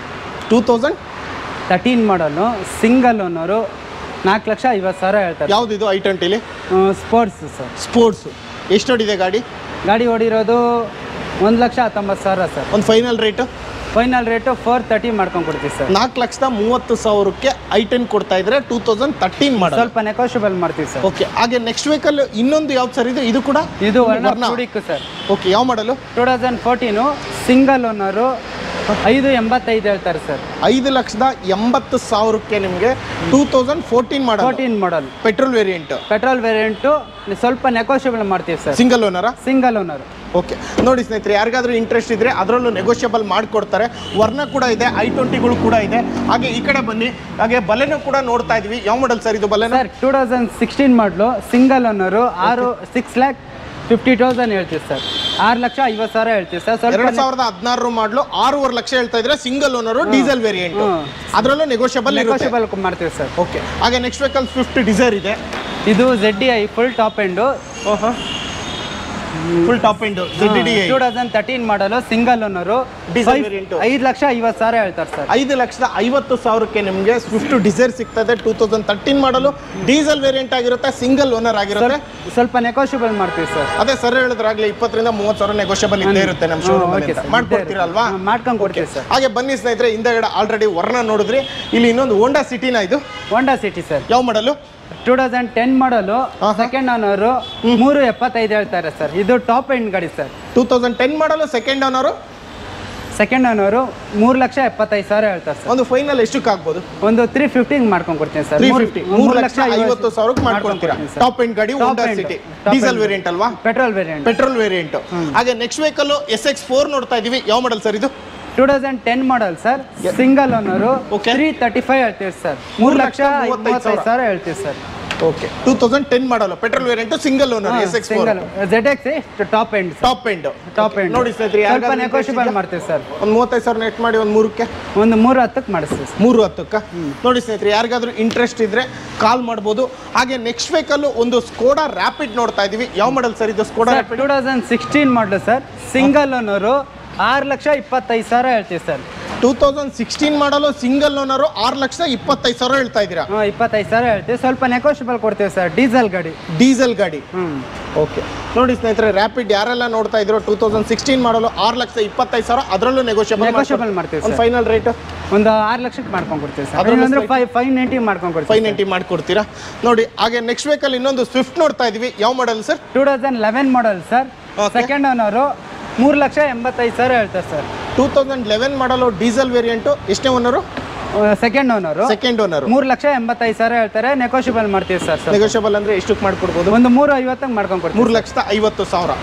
Speaker 3: two thousand
Speaker 2: thirteen model single owner ನಾಲ್ಕು ಲಕ್ಷ ಐವತ್ತು ಸಾವಿರ ಹೇಳ್ತಾರೆ
Speaker 3: ಯಾವ್ದಿದು ಐ ಟ್ವೆಂಟಿಲಿ
Speaker 2: ಸ್ಪೋರ್ಟ್ಸ್ ಸರ್
Speaker 3: ಸ್ಪೋರ್ಟ್ಸ್ ಎಷ್ಟು ಹೊಡಿದೆ ಗಾಡಿ
Speaker 2: ಗಾಡಿ ಓಡಿರೋದು ಒಂದು ಲಕ್ಷ ಹತ್ತೊಂಬತ್ತು ಸಾವಿರ ಸರ್
Speaker 3: ಒಂದು final rate
Speaker 2: final rate four thirty ಮಾಡ್ಕೊಂಡು ಕೊಡ್ತೀವಿ ಸರ್
Speaker 3: ನಾಲ್ಕು ಲಕ್ಷದ ಮೂವತ್ತು ಸಾವಿರಕ್ಕೆ ಐ ಟೆನ್ ಕೊಡ್ತಾ ಇದ್ರೆ ಟೂ ತೌಸಂಡ್ ತರ್ಟೀನ್ ಮಾಡಲ್
Speaker 2: ಸ್ವಲ್ಪ ನೆಗೋಷಿಯಬಲ್ ಮಾಡ್ತೀವಿ ಸರ್
Speaker 3: ಓಕೆ ಹಾಗೆ ನೆಕ್ಸ್ಟ್ ವೆಹಿಕಲ್ ಇನ್ನೊಂದು ಯಾವ್ದು ಸರ್ ಇದು ಇದು ಕೂಡ
Speaker 2: ಇದು ವರ್ಣ
Speaker 3: ವರ್ಣ.
Speaker 2: ಹುಡುಕು ಸರ್
Speaker 3: ಓಕೆ ಯಾವ model
Speaker 2: two thousand fourteen single owner ಐದು ಎಂಬತ್ತೈದು ಹೇಳ್ತಾರೆ ಸರ್
Speaker 3: ಐದು ಲಕ್ಷದ ಎಂಬತ್ತು ಸಾವಿರಕ್ಕೆ ನಿಮಗೆ two thousand fourteen model
Speaker 2: fourteen model
Speaker 3: petrol variant
Speaker 2: petrol variant ಸ್ವಲ್ಪ ನೆಗೋಷಿಯಬಲ್ ಮಾಡ್ತೀವಿ ಸರ್
Speaker 3: ಸಿಂಗಲ್ ಓನರಾ
Speaker 2: ಸಿಂಗಲ್ ಓನರ್
Speaker 3: ಓಕೆ ನೋಡಿ ಸ್ನೇಹಿತರೆ ಯಾರಿಗಾದ್ರೂ ಇಂಟ್ರೆಸ್ಟ್ ಇದ್ರೆ ಅದರಲ್ಲೂ ನೆಗೋಷಿಯಬಲ್ ಮಾಡಿಕೊಡ್ತಾರೆ ವರ್ಣ ಕೂಡ ಇದೆ ಐ ಟ್ವೆಂಟಿಗಳು ಕೂಡ ಇದೆ ಹಾಗೆ ಈ ಕಡೆ ಬನ್ನಿ ಹಾಗೆ ಬಲೆನೂ ಕೂಡ ನೋಡ್ತಾ ಇದೀವಿ ಯಾವ ಮಾಡಲ್ ಸರ್ ಇದು Baleno
Speaker 2: sir two thousand sixteen model single owner ಆರು ಸಿಕ್ಸ್ ಲ್ಯಾಕ್ ಫಿಫ್ಟಿ ತೌಸಂಡ್ ಹೇಳ್ತೀವಿ ಸರ್ ಆರು ಲಕ್ಷ ಐವತ್ತು ಸಾವಿರ ಹೇಳ್ತೀವಿ ಸರ್ ಸ್ವಲ್ಪ
Speaker 3: ಎರಡ್ ಸಾವಿರದ ಹದಿನಾರು ಮಾಡಲು ಆರೂವರೆ ಲಕ್ಷ ಹೇಳ್ತಾ ಇದ್ರೆ ಸಿಂಗಲ್ ಓನರು ಡೀಸೆಲ್ ವೇರಿಯಂಟ್
Speaker 2: ಹ್ಮ್.
Speaker 3: ಅದರಲ್ಲೂ ನೆಗೋಷಿಯಬಲ್ ಇರುತ್ತೆ
Speaker 2: ನೆಗೋಷಿಯಬಲ್ ಮಾಡ್ತೀವಿ ಸರ್
Speaker 3: ಓಕೆ ಹಾಗೆ ನೆಕ್ಸ್ಟ್ ವೆಹಿಕಲ್ ಸ್ವಿಫ್ಟ್ ಡಿಸೈರ್ ಇದೆ
Speaker 2: ಇದು Z D I full top end
Speaker 3: full top end D
Speaker 2: two thousand thirteen model single owner
Speaker 3: Diesel variant.
Speaker 2: ಐದು ಲಕ್ಷ ಐವತ್ತು ಸಾವಿರ ಹೇಳ್ತಾರೆ ಸರ್
Speaker 3: ಐದು ಲಕ್ಷದ ಐವತ್ತು ಸಾವಿರಕ್ಕೆ ನಿಮಗೆ ಸ್ವಿಫ್ಟ್ ಡಿಸೈರ್ ಸಿಗ್ತದೆ two thousand thirteen model diesel variant ಆಗಿರುತ್ತೆ ಸಿಂಗಲ್ ಓನರ್ ಆಗಿರುತ್ತೆ
Speaker 2: ಸ್ವಲ್ಪ ನೆಗೋಷಿಯಬಲ್ ಮಾಡ್ತೀವಿ ಸರ್
Speaker 3: ಅದೇ ಸರ್ ಹೇಳಿದ್ರಾಗ್ಲಿ ಇಪ್ಪತ್ತರಿಂದ ಮೂವತ್ತು ಸಾವಿರ ನೆಗೋಷಿಯಬಲ್ ಇದ್ದೇ ಇರುತ್ತೆ ನಮ್ಮ ಶೋರೂಮ್
Speaker 2: ಓಕೆ ಸರ್
Speaker 3: ಮಾಡ್ಕೊಡ್ತೀರಲ್ವಾ
Speaker 2: ಮಾಡ್ಕೊಂಡು ಕೊಡ್ತೀವಿ ಸರ್
Speaker 3: ಹಾಗೆ ಬನ್ನಿ ಸ್ನೇಹಿತರೆ ಹಿಂದೆಗಡೆ ಆಲ್ರೆಡಿ ವರ್ಣ ನೋಡಿದ್ರಿ ಇಲ್ಲಿ ಇನ್ನೊಂದು ಹೋಂಡಾ ಸಿಟಿನ ಇದು
Speaker 2: ಹೋಂಡಾ ಸಿಟಿ ಸರ್
Speaker 3: ಯಾವ model
Speaker 2: two thousand ten model second owner ಮೂರು ಎಪ್ಪತ್ತೈದು ಹೇಳ್ತಾರೆ ಸರ್ ಇದು ಟಾಪ್ ಎಂಡ್ ಗಾಡಿ sir
Speaker 3: two thousand ten model second owner
Speaker 2: second owner ಮೂರು ಲಕ್ಷ ಎಪ್ಪತ್ತೈದು ಸಾವಿರ ಹೇಳ್ತಾರೆ ಸರ್
Speaker 3: ಒಂದು ಫೈನಲ್ ಎಷ್ಟಕ್ಕೆ ಆಗ್ಬೋದು
Speaker 2: ಒಂದು ತ್ರೀ ಫಿಫ್ಟಿಂಗ್ ಮಾಡ್ಕೊಂಡು ಕೊಡ್ತೀನಿ ಸರ್
Speaker 3: ತ್ರೀ ಫಿಫ್ಟಿ ಮೂರು ಲಕ್ಷ ಐವತ್ತು ಸಾವಿರಕ್ಕೆ ಮಾಡ್ಕೊಡ್ತೀರಾ ಟಾಪ್ ಎಂಡ್ ಗಾಡಿ
Speaker 2: Top
Speaker 3: Honda
Speaker 2: end.
Speaker 3: City
Speaker 2: Top
Speaker 3: diesel
Speaker 2: end.
Speaker 3: Variant ಅಲ್ವಾ
Speaker 2: ಪೆಟ್ರೋಲ್ ವೇರಿಯಂಟ್
Speaker 3: ಪೆಟ್ರೋಲ್ ವೇರಿಯಂಟ್ ಹಾಗೆ next vehicle S X four ನೋಡ್ತಾ ಇದೀವಿ ಯಾವ ಮಾಡಲ್ ಸರ್ ಇದು
Speaker 2: two thousand ten model sir single owner
Speaker 3: Okay.
Speaker 2: Three thirty five ಹೇಳ್ತೀವಿ sir ಮೂರು ಲಕ್ಷ ಮೂವತ್ತೈದು ಸಾವಿರ ಹೇಳ್ತೀವಿ sir
Speaker 3: okay two thousand ten model petrol variant single owner S X four
Speaker 2: single Z X top end
Speaker 3: top end
Speaker 2: top end
Speaker 3: ನೋಡಿ ಸ್ನೇಹಿತರೆ
Speaker 2: ಸ್ವಲ್ಪ negotiable ಮಾಡ್ತೀವಿ sir
Speaker 3: ಒಂದು ಮೂವತ್ತೈದು ಸಾವಿರ ನೆಟ್ ಮಾಡಿ ಒಂದು ಮೂರಕ್ಕೆ
Speaker 2: ಒಂದು ಮೂರು ಹತ್ತಕ್ಕೆ ಮಾಡಿಸ್ತೀವಿ ಸರ್
Speaker 3: ಮೂರು ಹತ್ತಕ್ಕ ನೋಡಿ ಸ್ನೇಹಿತರೆ ಯಾರಿಗಾದ್ರೂ ಇಂಟ್ರೆಸ್ಟ್ ಇದ್ರೆ ಕಾಲ್ ಮಾಡ್ಬೋದು ಹಾಗೆ ನೆಕ್ಸ್ಟ್ ವೆಹಿಕಲ್ ಒಂದು ಸ್ಕೋಡಾ ರ್ಯಾಪಿಡ್ ನೋಡ್ತಾ ಇದೀವಿ ಯಾವ ಮಾಡಲ್ ಸರ್ ಇದು Skoda
Speaker 2: sir
Speaker 3: Rapid
Speaker 2: two thousand sixteen model sir single owner ಆರು ಲಕ್ಷ ಇಪ್ಪತ್ತೈದು ಸಾವಿರ ಹೇಳ್ತೀವಿ sir
Speaker 3: two thousand sixteen model single owner ಆರು ಲಕ್ಷ ಇಪ್ಪತ್ತೈದು ಸಾವಿರ ಹೇಳ್ತಾ ಇದ್ದೀರಾ
Speaker 2: ಹಾಂ ಇಪ್ಪತ್ತೈದು ಸಾವಿರ ಹೇಳ್ತೀವಿ ಸ್ವಲ್ಪ ನೆಗೋಷಿಯಬಲ್ ಕೊಡ್ತೀವಿ ಸರ್ ಡೀಸೆಲ್ ಗಾಡಿ
Speaker 3: ಡೀಸೆಲ್ ಗಾಡಿ
Speaker 2: ಹ್ಞೂ
Speaker 3: ಓಕೆ ನೋಡಿ ಸ್ನೇಹಿತರೆ ರ್ಯಾಪಿಡ್ ಯಾರೆಲ್ಲ ನೋಡ್ತಾ ಇದ್ರು ಟೂ ತೌಸಂಡ್ ಸಿಕ್ಸ್ಟೀನ್ ಮಾಡಲು ಆರು ಲಕ್ಷ ಇಪ್ಪತ್ತೈದು ಸಾವಿರ ಅದರಲ್ಲೂ ನೆಗೋಷಿಯಬಲ್
Speaker 2: ನೆಗೋಷಿಯಬಲ್ ಮಾಡ್ತೀವಿ
Speaker 3: ಒಂದು
Speaker 2: ಸರ್
Speaker 3: ಫೈನಲ್ ರೇಟ್
Speaker 2: ಒಂದು ಆರು ಲಕ್ಷಕ್ಕೆ ಮಾಡ್ಕೊಂಡು ಕೊಡ್ತೀವಿ ಸರ್
Speaker 3: ಅದ್ರಲ್ಲೂ
Speaker 2: ಅಂದ್ರೆ ಫೈವ್ ಫೈವ್ ನೈಂಟಿ ಮಾಡ್ಕೊಂಡು ಕೊಡ್ತೀವಿ
Speaker 3: ಫೈವ್ ನೈಂಟಿ ಮಾಡ್ಕೊಡ್ತೀರಾ ನೋಡಿ ಹಾಗೆ ನೆಕ್ಸ್ಟ್ ವೆಹಿಕಲ್ ಇನ್ನೊಂದು ಸ್ವಿಫ್ಟ್ ನೋಡ್ತಾ ಇದೀವಿ ಯಾವ model sir
Speaker 2: two thousand eleven model sir
Speaker 3: Okay.
Speaker 2: Second owner ಮೂರು ಲಕ್ಷ ಎಂಬತ್ತೈದು ಸಾವಿರ ಹೇಳ್ತಾರೆ sir
Speaker 3: two thousand eleven model diesel variant ಎಷ್ಟೇ owner
Speaker 2: second owner
Speaker 3: second owner
Speaker 2: ಮೂರು ಲಕ್ಷ ಎಂಬತ್ತೈದು ಸಾವಿರ ಹೇಳ್ತಾರೆ ನೆಗೋಷಿಯಬಲ್ ಮಾಡ್ತೀವಿ ಸರ್ ಸರ್
Speaker 3: ನೆಗೋಷಿಯಬಲ್ ಅಂದ್ರೆ ಎಷ್ಟಕ್ಕೆ ಮಾಡ್ಕೊಡ್ಬೋದು
Speaker 2: ಒಂದು ಮೂರು ಐವತ್ತಂಗೆ ಮಾಡ್ಕೊಂಡು ಕೊಡ್ತೀವಿ
Speaker 3: ಮೂರು ಲಕ್ಷದ ಐವತ್ತು ಸಾವಿರ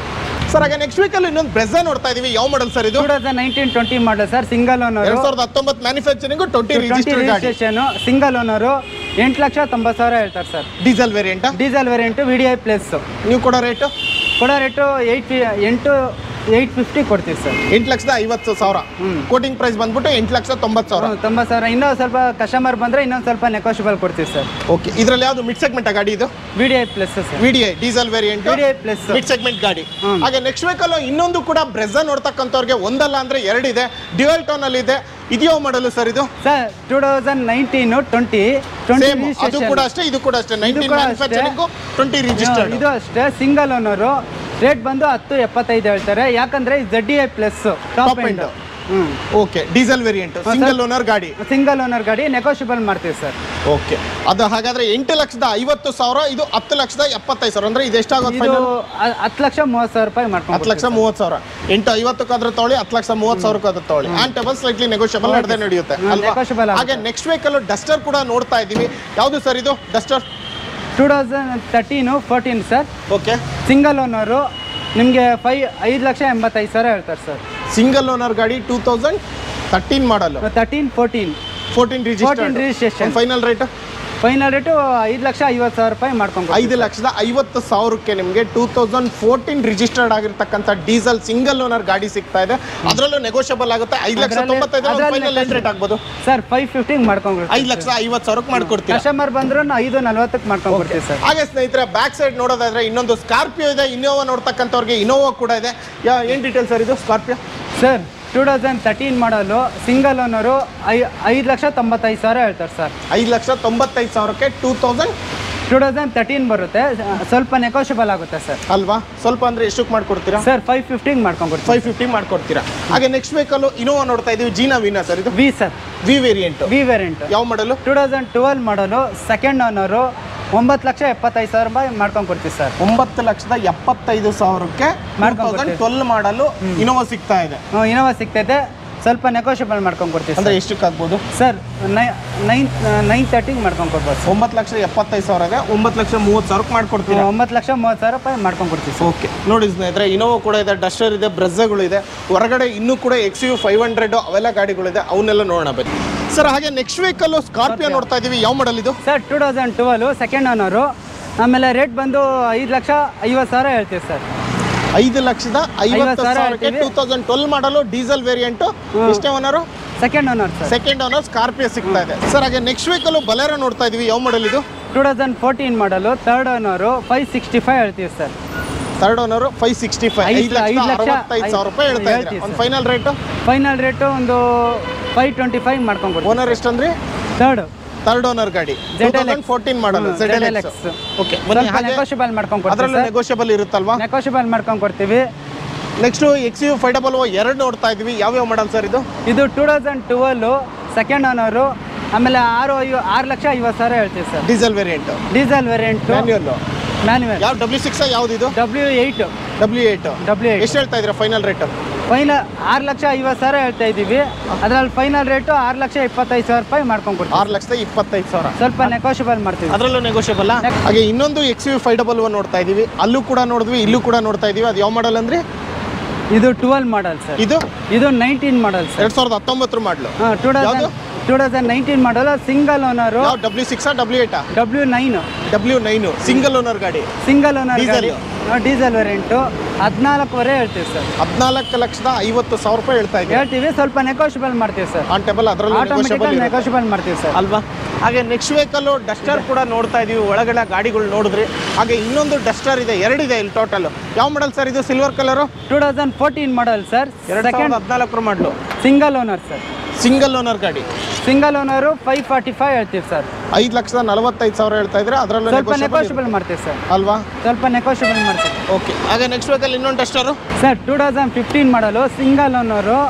Speaker 3: ಸರ್ ಹಾಗೆ ನೆಕ್ಸ್ಟ್ ವೀಕಲ್ಲಿ ಇನ್ನೊಂದು ಬ್ರೆಝಾ ನೋಡ್ತಾ ಇದೀವಿ ಯಾವ ಮಾಡಲ್ ಸರ್ ಇದು
Speaker 2: two thousand nineteen twenty model sir single owner
Speaker 3: ಎರಡ್ ಸಾವಿರದ ಹತ್ತೊಂಬತ್ತು ಮ್ಯಾನುಫ್ಯಾಕ್ಚರಿಂಗ್ ಟ್ವೆಂಟಿ
Speaker 2: ಟ್ವೆಂಟಿ
Speaker 3: ರಿಜಿಸ್ಟರ್ಡ್ ಗಾಡಿ
Speaker 2: ರಿಜಿಸ್ಟ್ರೇಷನ್ ಸಿಂಗಲ್ ಓನರು ಎಂಟು ಲಕ್ಷ ತೊಂಬತ್ತು ಸಾವಿರ ಹೇಳ್ತಾರೆ sir
Speaker 3: diesel variant
Speaker 2: diesel variant V D I plus
Speaker 3: ನೀವು ಕೊಡೋ ರೇಟು
Speaker 2: ಕೊಡೋ ರೇಟು ಏಯ್ಟ್ ಎಂಟು ಏಯ್ಟ್ ಫಿಫ್ಟಿ ಕೊಡ್ತೀವಿ ಸರ್
Speaker 3: ಎಂಟು ಲಕ್ಷದ ಐವತ್ತು ಸಾವಿರ
Speaker 2: ಹ್ಮ್.
Speaker 3: ಕೋಟಿಂಗ್ ಪ್ರೈಸ್ ಬಂದ್ಬಿಟ್ಟು ಎಂಟು ಲಕ್ಷ ತೊಂಬತ್ತು ಸಾವಿರ
Speaker 2: ತೊಂಬತ್ತು ಸಾವಿರ ಇನ್ನೂ ಸ್ವಲ್ಪ ಕಸ್ಟಮರ್ ಬಂದರೆ ಇನ್ನೊಂದು ಸ್ವಲ್ಪ ನೆಗೋಷಿಯಬಲ್ ಕೊಡ್ತೀವಿ ಸರ್
Speaker 3: ಓಕೆ ಇದರಲ್ಲಿ ಯಾವುದು ಮಿಡ್ ಸೆಗ್ಮೆಂಟ್ ಗಾಡಿ ಇದು
Speaker 2: V D I plus sir
Speaker 3: V D I diesel variant
Speaker 2: V D I plus
Speaker 3: mid segment ಗಾಡಿ
Speaker 2: ಹ್ಮ್.
Speaker 3: ಹಾಗೆ ನೆಕ್ಸ್ಟ್ ವೀಕಲ್ ಇನ್ನೊಂದು ಕೂಡ ಬ್ರೆಝಾ ನೋಡ್ತಕ್ಕಂಥವ್ರಿಗೆ ಒಂದಲ್ಲ ಅಂದ್ರೆ ಎರಡಿದೆ ಡ್ಯುಯಲ್ ಟೋನ್ ಅಲ್ಲಿ ಇದೆ ಇದೆಯೋ ಮಾಡಲು ಸರ್ ಇದು
Speaker 2: sir two thousand nineteen twenty twenty
Speaker 3: same ಅದು ಕೂಡ ಅಷ್ಟೇ ಇದು ಕೂಡ ಅಷ್ಟೇ ನೈನ್ಟೀನ್
Speaker 2: ಕೂಡ ಅಷ್ಟೇ.
Speaker 3: ಮ್ಯಾನುಫ್ಯಾಕ್ಚರಿಂಗು ಟ್ವೆಂಟಿ ರಿಜಿಸ್ಟರ್ಡ್
Speaker 2: ಇದು ಅಷ್ಟೇ ಸಿಂಗಲ್ ಓನರು ರೇಟ್ ಬಂದು ಹತ್ತು ಎಪ್ಪತ್ತೈದು ಹೇಳ್ತಾರೆ ಯಾಕಂದ್ರೆ Z D I plus top
Speaker 3: Top
Speaker 2: end
Speaker 3: end.
Speaker 2: ಹ್ಞೂ
Speaker 3: okay diesel variant single owner ಗಾಡಿ
Speaker 2: ಸಿಂಗಲ್ ಓನರ್ ಗಾಡಿ ನೆಗೋಷಿಯಬಲ್ ಮಾಡ್ತೀವಿ ಸರ್
Speaker 3: ಓಕೆ ಅದು ಹಾಗಾದ್ರೆ ಎಂಟು ಲಕ್ಷದ ಐವತ್ತು ಸಾವಿರ ಇದು ಹತ್ತು ಲಕ್ಷದ ಎಪ್ಪತ್ತೈದು ಸಾವಿರ ಅಂದ್ರೆ ಇದು ಎಷ್ಟಾಗುತ್ತೆ
Speaker 2: ಇದು
Speaker 3: ಫೈನಲ್
Speaker 2: ಹ- ಹತ್ತು ಲಕ್ಷ ಮೂವತ್ತು ಸಾವಿರ ರೂಪಾಯಿ ಮಾಡ್ಕೊಂಡು
Speaker 3: ಹತ್ತು ಲಕ್ಷ ಮೂವತ್ತು ಸಾವಿರ ಎಂಟು ಐವತ್ತಕ್ಕಾದ್ರೆ ತೊಗೊಳ್ಳಿ ಹತ್ತು ಲಕ್ಷ ಮೂವತ್ತು ಸಾವಿರಕ್ಕಾದ್ರೆ ತೊಗೊಳ್ಳಿ ಆನ್ ಟೇಬಲ್ ಸ್ಲೈಟ್ಲಿ ನೆಗೋಷಿಯಬಲ್ ನಡೆದೇ ನಡೆಯುತ್ತೆ
Speaker 2: ಹ್ಮ್,
Speaker 3: ಅಲ್ವಾ
Speaker 2: negotiable ಆಗುತ್ತೆ.
Speaker 3: ಹಾಗೆ ನೆಕ್ಸ್ಟ್ ವೀಕಲ್ಲೂ ಡಸ್ಟರ್ ಕೂಡ ನೋಡ್ತಾ ಇದ್ದೀವಿ ಯಾವುದು ಸರ್ ಇದು Duster
Speaker 2: two thousand thirteen fourteen sir
Speaker 3: okay
Speaker 2: single owner ನಿಮಗೆ ಫೈ ಐದು ಲಕ್ಷ ಎಂಬತ್ತೈದು ಸಾವಿರ ಹೇಳ್ತಾರೆ ಸರ್
Speaker 3: ಸಿಂಗಲ್ ಓನರ್ ಗಾಡಿ two thousand thirteen model
Speaker 2: thirteen fourteen
Speaker 3: fourteen
Speaker 2: 14 registration.
Speaker 3: Final rate
Speaker 2: final rate ಐದು ಲಕ್ಷ ಐವತ್ತು ಸಾವಿರ ರೂಪಾಯಿ ಮಾಡ್ಕೊಂಡು
Speaker 3: ಐದು ಲಕ್ಷದ ಐವತ್ತು ಸಾವಿರಕ್ಕೆ ನಿಮಗೆ ಟೂ ತೌಸಂಡ್ ಫೋರ್ಟೀನ್ ರಿಜಿಸ್ಟರ್ಡ್ ಆಗಿರ್ತಕ್ಕಂಥ ಡೀಸೆಲ್ ಸಿಂಗಲ್ ಓನರ್ ಗಾಡಿ ಸಿಗ್ತಾ ಇದೆ ಅದರಲ್ಲೂ ನೆಗೋಷಿಯಬಲ್ ಆಗುತ್ತೆ ಐದು ಲಕ್ಷ
Speaker 2: ಅದ್ರಲ್ಲಿ-
Speaker 3: ತೊಂಬತ್ತೈದು
Speaker 2: ಅದ್ರಲ್ಲಿ
Speaker 3: ಫೈನಲ್ ಏನ್ ರೇಟ್ ಆಗ್ಬೋದು
Speaker 2: ಸರ್ ಫೈವ್ ಫಿಫ್ಟಿಂಗ್ ಮಾಡ್ಕೊಂಡು
Speaker 3: ಐದು ಲಕ್ಷ ಐವತ್ತು ಸಾವಿರಕ್ಕೆ ಮಾಡ್ಕೊಡ್ತೀವಿ
Speaker 2: ಕಸ್ಟಮರ್ ಬಂದ್ರು ಐದು ನಲ್ವತ್ತಕ್ಕೆ ಮಾಡ್ಕೊಂಡು ಕೊಡ್ತೀವಿ ಸರ್
Speaker 3: ಹಾಗೆ ಸ್ನೇಹಿತರೆ ಬ್ಯಾಕ್ ಸೈಡ್ ನೋಡೋದಾದ್ರೆ ಇನ್ನೊಂದು ಸ್ಕಾರ್ಪಿಯೋ ಇದೆ ಇನೋವಾ ನೋಡ್ತಕ್ಕಂಥವ್ರಿಗೆ ಇನೋವಾ ಕೂಡ ಇದೆ ಯಾ ಏನು ಡೀಟೇಲ್ ಸರ್ ಇದು Scorpio
Speaker 2: sir two thousand thirteen model single owner ಐ ಐದು ಲಕ್ಷ ತೊಂಬತ್ತೈದು ಸಾವಿರ ಹೇಳ್ತಾರೆ ಸರ್
Speaker 3: ಐದು ಲಕ್ಷ ತೊಂಬತ್ತೈದು ಸಾವಿರಕ್ಕೆ two thousand
Speaker 2: two thousand thirteen ಬರುತ್ತೆ ಸ್ವಲ್ಪ ನೆಗೋಷಿಯಬಲ್ ಆಗುತ್ತೆ ಸರ್
Speaker 3: ಅಲ್ವಾ ಸ್ವಲ್ಪ ಅಂದ್ರೆ ಎಷ್ಟಕ್ಕೆ ಮಾಡ್ಕೊಡ್ತೀರಾ
Speaker 2: ಸರ್ ಫೈವ್ ಫಿಫ್ಟಿಂಗ್ ಮಾಡ್ಕೊಂಡು ಕೊಡ್ತೀವಿ
Speaker 3: ಫೈವ್ ಫಿಫ್ಟಿ ಮಾಡ್ಕೊಡ್ತೀರಾ ಹಾಗೆ ನೆಕ್ಸ್ಟ್ ವೇಕಲ್ಲೂ ಇನೋವಾ ನೋಡ್ತಾ ಇದೀವಿ ಜೀನಾ ವಿನಾ ಸರ್ ಇದು
Speaker 2: V sir
Speaker 3: V variant
Speaker 2: V variant
Speaker 3: ಯಾವ model
Speaker 2: two thousand twelve model second owner ಒಂಬತ್ತು ಲಕ್ಷ ಎಪ್ಪತ್ತೈದು ಸಾವಿರ ರೂಪಾಯಿ ಮಾಡ್ಕೊಂಡು ಕೊಡ್ತೀವಿ ಸರ್
Speaker 3: ಒಂಬತ್ತು ಲಕ್ಷದ ಎಪ್ಪತ್ತೈದು ಸಾವಿರಕ್ಕೆ
Speaker 2: ಮಾಡ್ಕೊಂಡ್
Speaker 3: ತೌಸಂಡ್ ಟ್ವೆಲ್ ಮಾಡಲು ಇನೋವಾ ಸಿಗ್ತಾ ಇದೆ
Speaker 2: ಇನೋವಾ ಸಿಗ್ತೈತೆ ಸ್ವಲ್ಪ ನೆಗೋಷಿಯಬಲ್ ಮಾಡ್ಕೊಂಡು ಕೊಡ್ತೀವಿ
Speaker 3: ಅಂದ್ರೆ
Speaker 2: ಸರ್
Speaker 3: ಎಷ್ಟಕ್ಕೆ ಆಗ್ಬೋದು
Speaker 2: ಸರ್ ನೈನ್ ನೈನ್ ತರ್ಟಿಗೆ ಮಾಡ್ಕೊಂಡು ಕೊಡ್ಬೋದು ಸರ್
Speaker 3: ಒಂಬತ್ತು ಲಕ್ಷ ಎಪ್ಪತ್ತೈದು ಸಾವಿರ ಇದೆ ಒಂಬತ್ತು ಲಕ್ಷ ಮೂವತ್ತು ಸಾವಿರಕ್ಕೆ ಮಾಡ್ಕೊಡ್ತೀರಾ
Speaker 2: ಒಂಬತ್ತು ಲಕ್ಷ ಮೂವತ್ತು ಸಾವಿರ ರೂಪಾಯಿ ಮಾಡ್ಕೊಂಡು ಕೊಡ್ತೀವಿ ಸರ್
Speaker 3: ಓಕೆ ನೋಡಿ ಸ್ನೇಹಿತರೆ ಇನೋವಾ ಕೂಡ ಇದೆ ಡಸ್ಟರ್ ಇದೆ ಬ್ರೆಜ್ಜಗಳು ಇದೆ ಹೊರಗಡೆ ಇನ್ನೂ ಕೂಡ ಎಕ್ಸ್ ಯು ಫೈವ್ ಹಂಡ್ರೆಡ್ ಅವೆಲ್ಲ ಗಾಡಿಗಳಿದೆ ಅವನ್ನೆಲ್ಲ ನೋಡೋಣ ಬನ್ನಿ ಸರ್ ಹಾಗೆ ನೆಕ್ಸ್ಟ್ ವೀಕಲ್ಲೂ ಸ್ಕಾರ್ಪಿಯೋ ನೋಡ್ತಾ ಇದೀವಿ ಯಾವ ಮಾಡಲ್ ಇದು
Speaker 2: sir two thousand twelve second owner ಆಮೇಲೆ ರೇಟ್ ಬಂದು ಐದು ಲಕ್ಷ ಐವತ್ತು ಸಾವಿರ ಹೇಳ್ತೀವಿ ಸರ್
Speaker 3: ಐದು ಲಕ್ಷದ ಐವತ್ತು
Speaker 2: ಸಾವಿರ
Speaker 3: ಸಾವಿರಕ್ಕೆ
Speaker 2: ಹೇಳ್ತೀವಿ.
Speaker 3: Two thousand twelve model diesel variant ಎಷ್ಟೇ owner
Speaker 2: second owner sir
Speaker 3: second owner Scorpio ಸಿಗ್ತಾ ಇದೆ ಸರ್ ಹಾಗೆ ನೆಕ್ಸ್ಟ್ ವೀಕಲ್ಲೂ ಬಲೇರೋ ನೋಡ್ತಾ ಇದೀವಿ ಯಾವ ಮಾಡಲ್ ಇದು
Speaker 2: two thousand fourteen model third owner five sixty five ಹೇಳ್ತೀವಿ sir
Speaker 3: third owner five sixty five
Speaker 2: ಐದು
Speaker 3: ಐದು ಲಕ್ಷದ
Speaker 2: ಐದು ಲಕ್ಷ
Speaker 3: ಅರವತ್ತೈದು ಸಾವಿರ ರೂಪಾಯಿ ಹೇಳ್ತಾ ಇದ್ದಾರೆ
Speaker 2: ಹೇಳ್ತೀವಿ
Speaker 3: ಒಂದು
Speaker 2: sir.
Speaker 3: Final rate
Speaker 2: final rate ಒಂದು ಫೈವ್ ಟ್ವೆಂಟಿ ಫೈವ್ ಮಾಡ್ಕೊಂಡು ಕೊಡ್ತೀವಿ
Speaker 3: ಓನರ್ ಎಷ್ಟಂದ್ರೆ
Speaker 2: ಥರ್ಡ್
Speaker 3: ಥರ್ಡ್ ಓನರ್ ಗಾಡಿ two
Speaker 2: ZLX.
Speaker 3: Thousand fourteen model
Speaker 2: hmm,
Speaker 3: ZLX
Speaker 2: ZLX.
Speaker 3: Okay
Speaker 2: ಸ್ವಲ್ಪ
Speaker 3: ಹಾಗೆ
Speaker 2: ನೆಗೋಷಿಯಬಲ್ ಮಾಡ್ಕೊಂಡು ಕೊಡ್ತೀವಿ
Speaker 3: ಅದರಲ್ಲೂ
Speaker 2: ಸರ್
Speaker 3: ನೆಗೋಷಿಯಬಲ್ ಇರುತ್ತಲ್ವಾ
Speaker 2: ನೆಗೋಷಿಯಬಲ್ ಮಾಡ್ಕೊಂಡು ಕೊಡ್ತೀವಿ
Speaker 3: next X U five double ಎರಡು ನೋಡ್ತಾ ಇದೀವಿ ಯಾವ್ಯಾವ ಮಾಡಲ್ ಸರ್ ಇದು
Speaker 2: ಇದು two thousand twelve second owner ಆಮೇಲೆ ಆರು ಐವ ಆರು ಲಕ್ಷ ಐವತ್ತು ಸಾವಿರ ಹೇಳ್ತೀವಿ sir
Speaker 3: diesel variant
Speaker 2: diesel variant
Speaker 3: manual
Speaker 2: manual
Speaker 3: ಯಾವ ಡಬ್ಲ್ಯೂ ಸಿಕ್ಸ್ ಯಾವ್ದು ಇದು
Speaker 2: W eight
Speaker 3: W eight
Speaker 2: W eight
Speaker 3: ಎಷ್ಟು ಹೇಳ್ತಾ ಇದ್ದೀರಾ ಫೈನಲ್ ರೇಟ್
Speaker 2: ಫೈನಲ್ ಆರು ಲಕ್ಷ ಐವತ್ತು ಸಾವಿರ ಹೇಳ್ತಾ ಇದ್ದೀವಿ ಅದರಲ್ಲಿ ಫೈನಲ್ ರೇಟು ಆರು ಲಕ್ಷ ಇಪ್ಪತ್ತೈದು ಸಾವಿರ ರೂಪಾಯಿ ಮಾಡ್ಕೊಂಡು ಕೊಡ್ತೀವಿ
Speaker 3: ಆರು ಲಕ್ಷದ ಇಪ್ಪತ್ತೈದು ಸಾವಿರ
Speaker 2: ಸ್ವಲ್ಪ ನೆಗೋಷಿಯಬಲ್ ಮಾಡ್ತೀವಿ
Speaker 3: ಅದರಲ್ಲೂ ನೆಗೋಷಿಯಬಲ್ ಹಾಗೆ ಇನ್ನೊಂದು X U five double one ನೋಡ್ತಾ ಇದೀವಿ ಅಲ್ಲೂ ಕೂಡ ನೋಡಿದ್ವಿ ಇಲ್ಲೂ ಕೂಡ ನೋಡ್ತಾ ಇದೀವಿ ಅದು ಯಾವ ಮಾಡಲ್ ಅಂದ್ರೆ
Speaker 2: ಇದು ಟ್ವೆಲ್ ಮಾಡಲ್ ಸರ್
Speaker 3: ಇದು
Speaker 2: ಇದು ನೈನ್ಟೀನ್ ಮಾಡಲ್ ಸರ್
Speaker 3: ಎರಡ್ ಸಾವಿರದ ಹತ್ತೊಂಬತ್ತರ ಮಾಡಲು
Speaker 2: ಹಾಂ ಟೂ
Speaker 3: ಯಾವ್ದು?
Speaker 2: Thousand two thousand nineteen model single owner
Speaker 3: ಯಾವ ಡಬ್ಲ್ಯೂ ಸಿಕ್ಸಾ ಡಬ್ಲ್ಯೂ ಏಟಾ
Speaker 2: W nine
Speaker 3: W nine single owner ಗಾಡಿ
Speaker 2: ಸಿಂಗಲ್ ಓನರ್
Speaker 3: Diesel.
Speaker 2: ಗಾಡಿ ಡೀಸೆಲ್ ವೇರಿಯಂಟು ಹದಿನಾಲ್ಕುವರೆ ಹೇಳ್ತೀವಿ ಸರ್
Speaker 3: ಹದಿನಾಲ್ಕು ಲಕ್ಷದ ಐವತ್ತು ಸಾವಿರ ರೂಪಾಯಿ ಹೇಳ್ತಾ ಇದ್ದೀವಿ
Speaker 2: ಹೇಳ್ತೀವಿ ಸ್ವಲ್ಪ ನೆಗೋಷಿಯಬಲ್ ಮಾಡ್ತೀವಿ ಸರ್
Speaker 3: ಆನ್ ಟೇಬಲ್ ಅದರಲ್ಲೂ
Speaker 2: ಆಟೋಮೆಟಿಕಲ್
Speaker 3: ನೆಗೋಷಿಯಬಲ್
Speaker 2: ನೆಗೋಷಿಯಬಲ್ ಮಾಡ್ತೀವಿ ಸರ್
Speaker 3: ಅಲ್ವಾ ಹಾಗೆ ನೆಕ್ಸ್ಟ್ ವೆಹಿಕಲ್ಲು ಡಸ್ಟರ್ ಕೂಡ ನೋಡ್ತಾ ಇದೀವಿ ಒಳಗಡೆ ಗಾಡಿಗಳು ನೋಡಿದ್ರಿ ಹಾಗೆ ಇನ್ನೊಂದು ಡಸ್ಟರ್ ಇದೆ ಎರಡಿದೆ ಇಲ್ಲಿ ಟೋಟಲ್ ಯಾವ ಮಾಡಲ್ ಸರ್ ಇದು silver colour
Speaker 2: two thousand fourteen model sir
Speaker 3: ಎರಡು
Speaker 2: ಸೆಕೆಂಡ್
Speaker 3: ಸಾವಿರದ ಹದಿನಾಲ್ಕರ model
Speaker 2: single owner sir
Speaker 3: single owner ಗಾಡಿ
Speaker 2: single owner five forty five ಹೇಳ್ತೀವಿ ಸರ್
Speaker 3: ಐದು ಲಕ್ಷದ ನಲವತ್ತೈದು ಸಾವಿರ ಹೇಳ್ತಾ ಇದ್ರೆ ಅದರಲ್ಲೂ
Speaker 2: ಸ್ವಲ್ಪ
Speaker 3: negotiable
Speaker 2: ನೆಗೋಷಿಯಬಲ್ ಮಾಡ್ತೀವಿ ಸರ್
Speaker 3: ಇದೆ. ಅಲ್ವಾ
Speaker 2: ಸ್ವಲ್ಪ ನೆಗೋಷಿಯಬಲ್ ಮಾಡ್ತೀವಿ
Speaker 3: ಓಕೆ ಹಾಗೆ ನೆಕ್ಸ್ಟ್ ವೆಹಿಕಲ್ ಇನ್ನೊಂದು Duster
Speaker 2: sir two thousand fifteen model single owner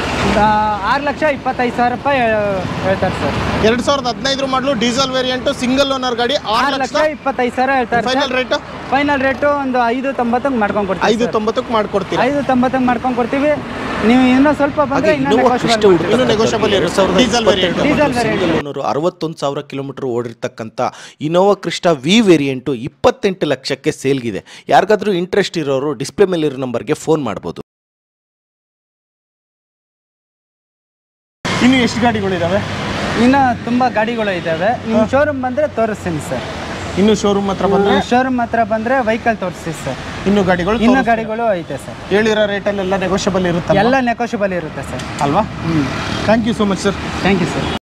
Speaker 2: ಆರು ಲಕ್ಷ ಇಪ್ಪತ್ತೈದು ಸಾವಿರ ರೂಪಾಯಿ ಹೇಳ್- ಹೇಳ್ತಾರೆ ಸರ್
Speaker 3: ಎರಡು ಸಾವಿರದ ಹದಿನೈದರ ಮಾಡಲು ಡೀಸೆಲ್ ವೇರಿಯಂಟು ಸಿಂಗಲ್ ಓನರ್ ಗಾಡಿ ಆರು
Speaker 2: ಆರು
Speaker 3: ಲಕ್ಷ
Speaker 2: ಲಕ್ಷ ಇಪ್ಪತ್ತೈದು ಸಾವಿರ ಹೇಳ್ತಾರೆ
Speaker 3: final
Speaker 2: sir
Speaker 3: rate
Speaker 2: final rate ಒಂದು ಐದು ತೊಂಬತ್ತಂಗೆ ಮಾಡ್ಕೊಂಡು ಕೊಡ್ತೀವಿ
Speaker 3: ಐದು
Speaker 2: ಸರ್.
Speaker 3: ತೊಂಬತ್ತಕ್ಕೆ ಮಾಡ್ಕೊಡ್ತೀರಾ
Speaker 2: ಐದು ತೊಂಬತ್ತಂಗೆ ಮಾಡ್ಕೊಂಡು ಕೊಡ್ತೀವಿ ನೀವು ಇನ್ನೂ ಸ್ವಲ್ಪ ಬಂದರೆ ಇನ್ನೂ negotiable
Speaker 3: ಇನ್ನು ನೆಗೋಷಿಯಬಲ್ ಇರುತ್ತೆ diesel variant
Speaker 2: diesel variant
Speaker 4: owner ಅರವತ್ತೊಂದು ಸಾವಿರ ಕಿಲೋಮೀಟರ್ ಓಡಿರ್ತಕ್ಕಂಥ ಇನೋವಾ ಕ್ರಿಸ್ಟಾ ವಿ ವೇರಿಯಂಟು ಇಪ್ಪತ್ತೆಂಟು ಲಕ್ಷಕ್ಕೆ ಸೇಲ್ಗಿದೆ ಯಾರಿಗಾದ್ರೂ ಇಂಟ್ರೆಸ್ಟ್ ಇರೋರು ಡಿಸ್ಪ್ಲೇ ಮೇಲಿರೋ ನಂಬರ್ಗೆ ಫೋನ್ ಮಾಡ್ಬೋದು
Speaker 3: ಇನ್ನು ಎಷ್ಟು ಗಾಡಿಗಳಿದಾವೆ
Speaker 2: ಇನ್ನು ತುಂಬ ಗಾಡಿಗಳು ಇದ್ದಾವೆ ನಿಮ್ಮ ಶೋರೂಮ್ ಬಂದರೆ ತೋರಿಸ್ತೀನಿ ಸರ್
Speaker 3: ಇನ್ನು ಶೋರೂಮ್ ಹತ್ರ ಬಂದ್ರೆ
Speaker 2: ಶೋರೂಮ್ ಹತ್ರ ಬಂದರೆ ವೆಹಿಕಲ್ ತೋರಿಸ್ತೀವಿ ಸರ್
Speaker 3: ಇನ್ನು ಗಾಡಿಗಳು
Speaker 2: ಇನ್ನು
Speaker 3: ತೋರಿಸ್ತೀರಾ?
Speaker 2: ಗಾಡಿಗಳು ಐತೆ ಸರ್
Speaker 3: ಹೇಳಿರೋ ರೇಟಲ್ಲೆಲ್ಲ ನೆಗೋಷಿಯಬಲ್ ಇರುತ್ತೆ
Speaker 2: ಎಲ್ಲ ನೆಗೋಷಿಯಬಲ್ ಇರುತ್ತೆ ಸರ್
Speaker 3: ಅಲ್ವಾ thank you so much sir
Speaker 2: thank you sir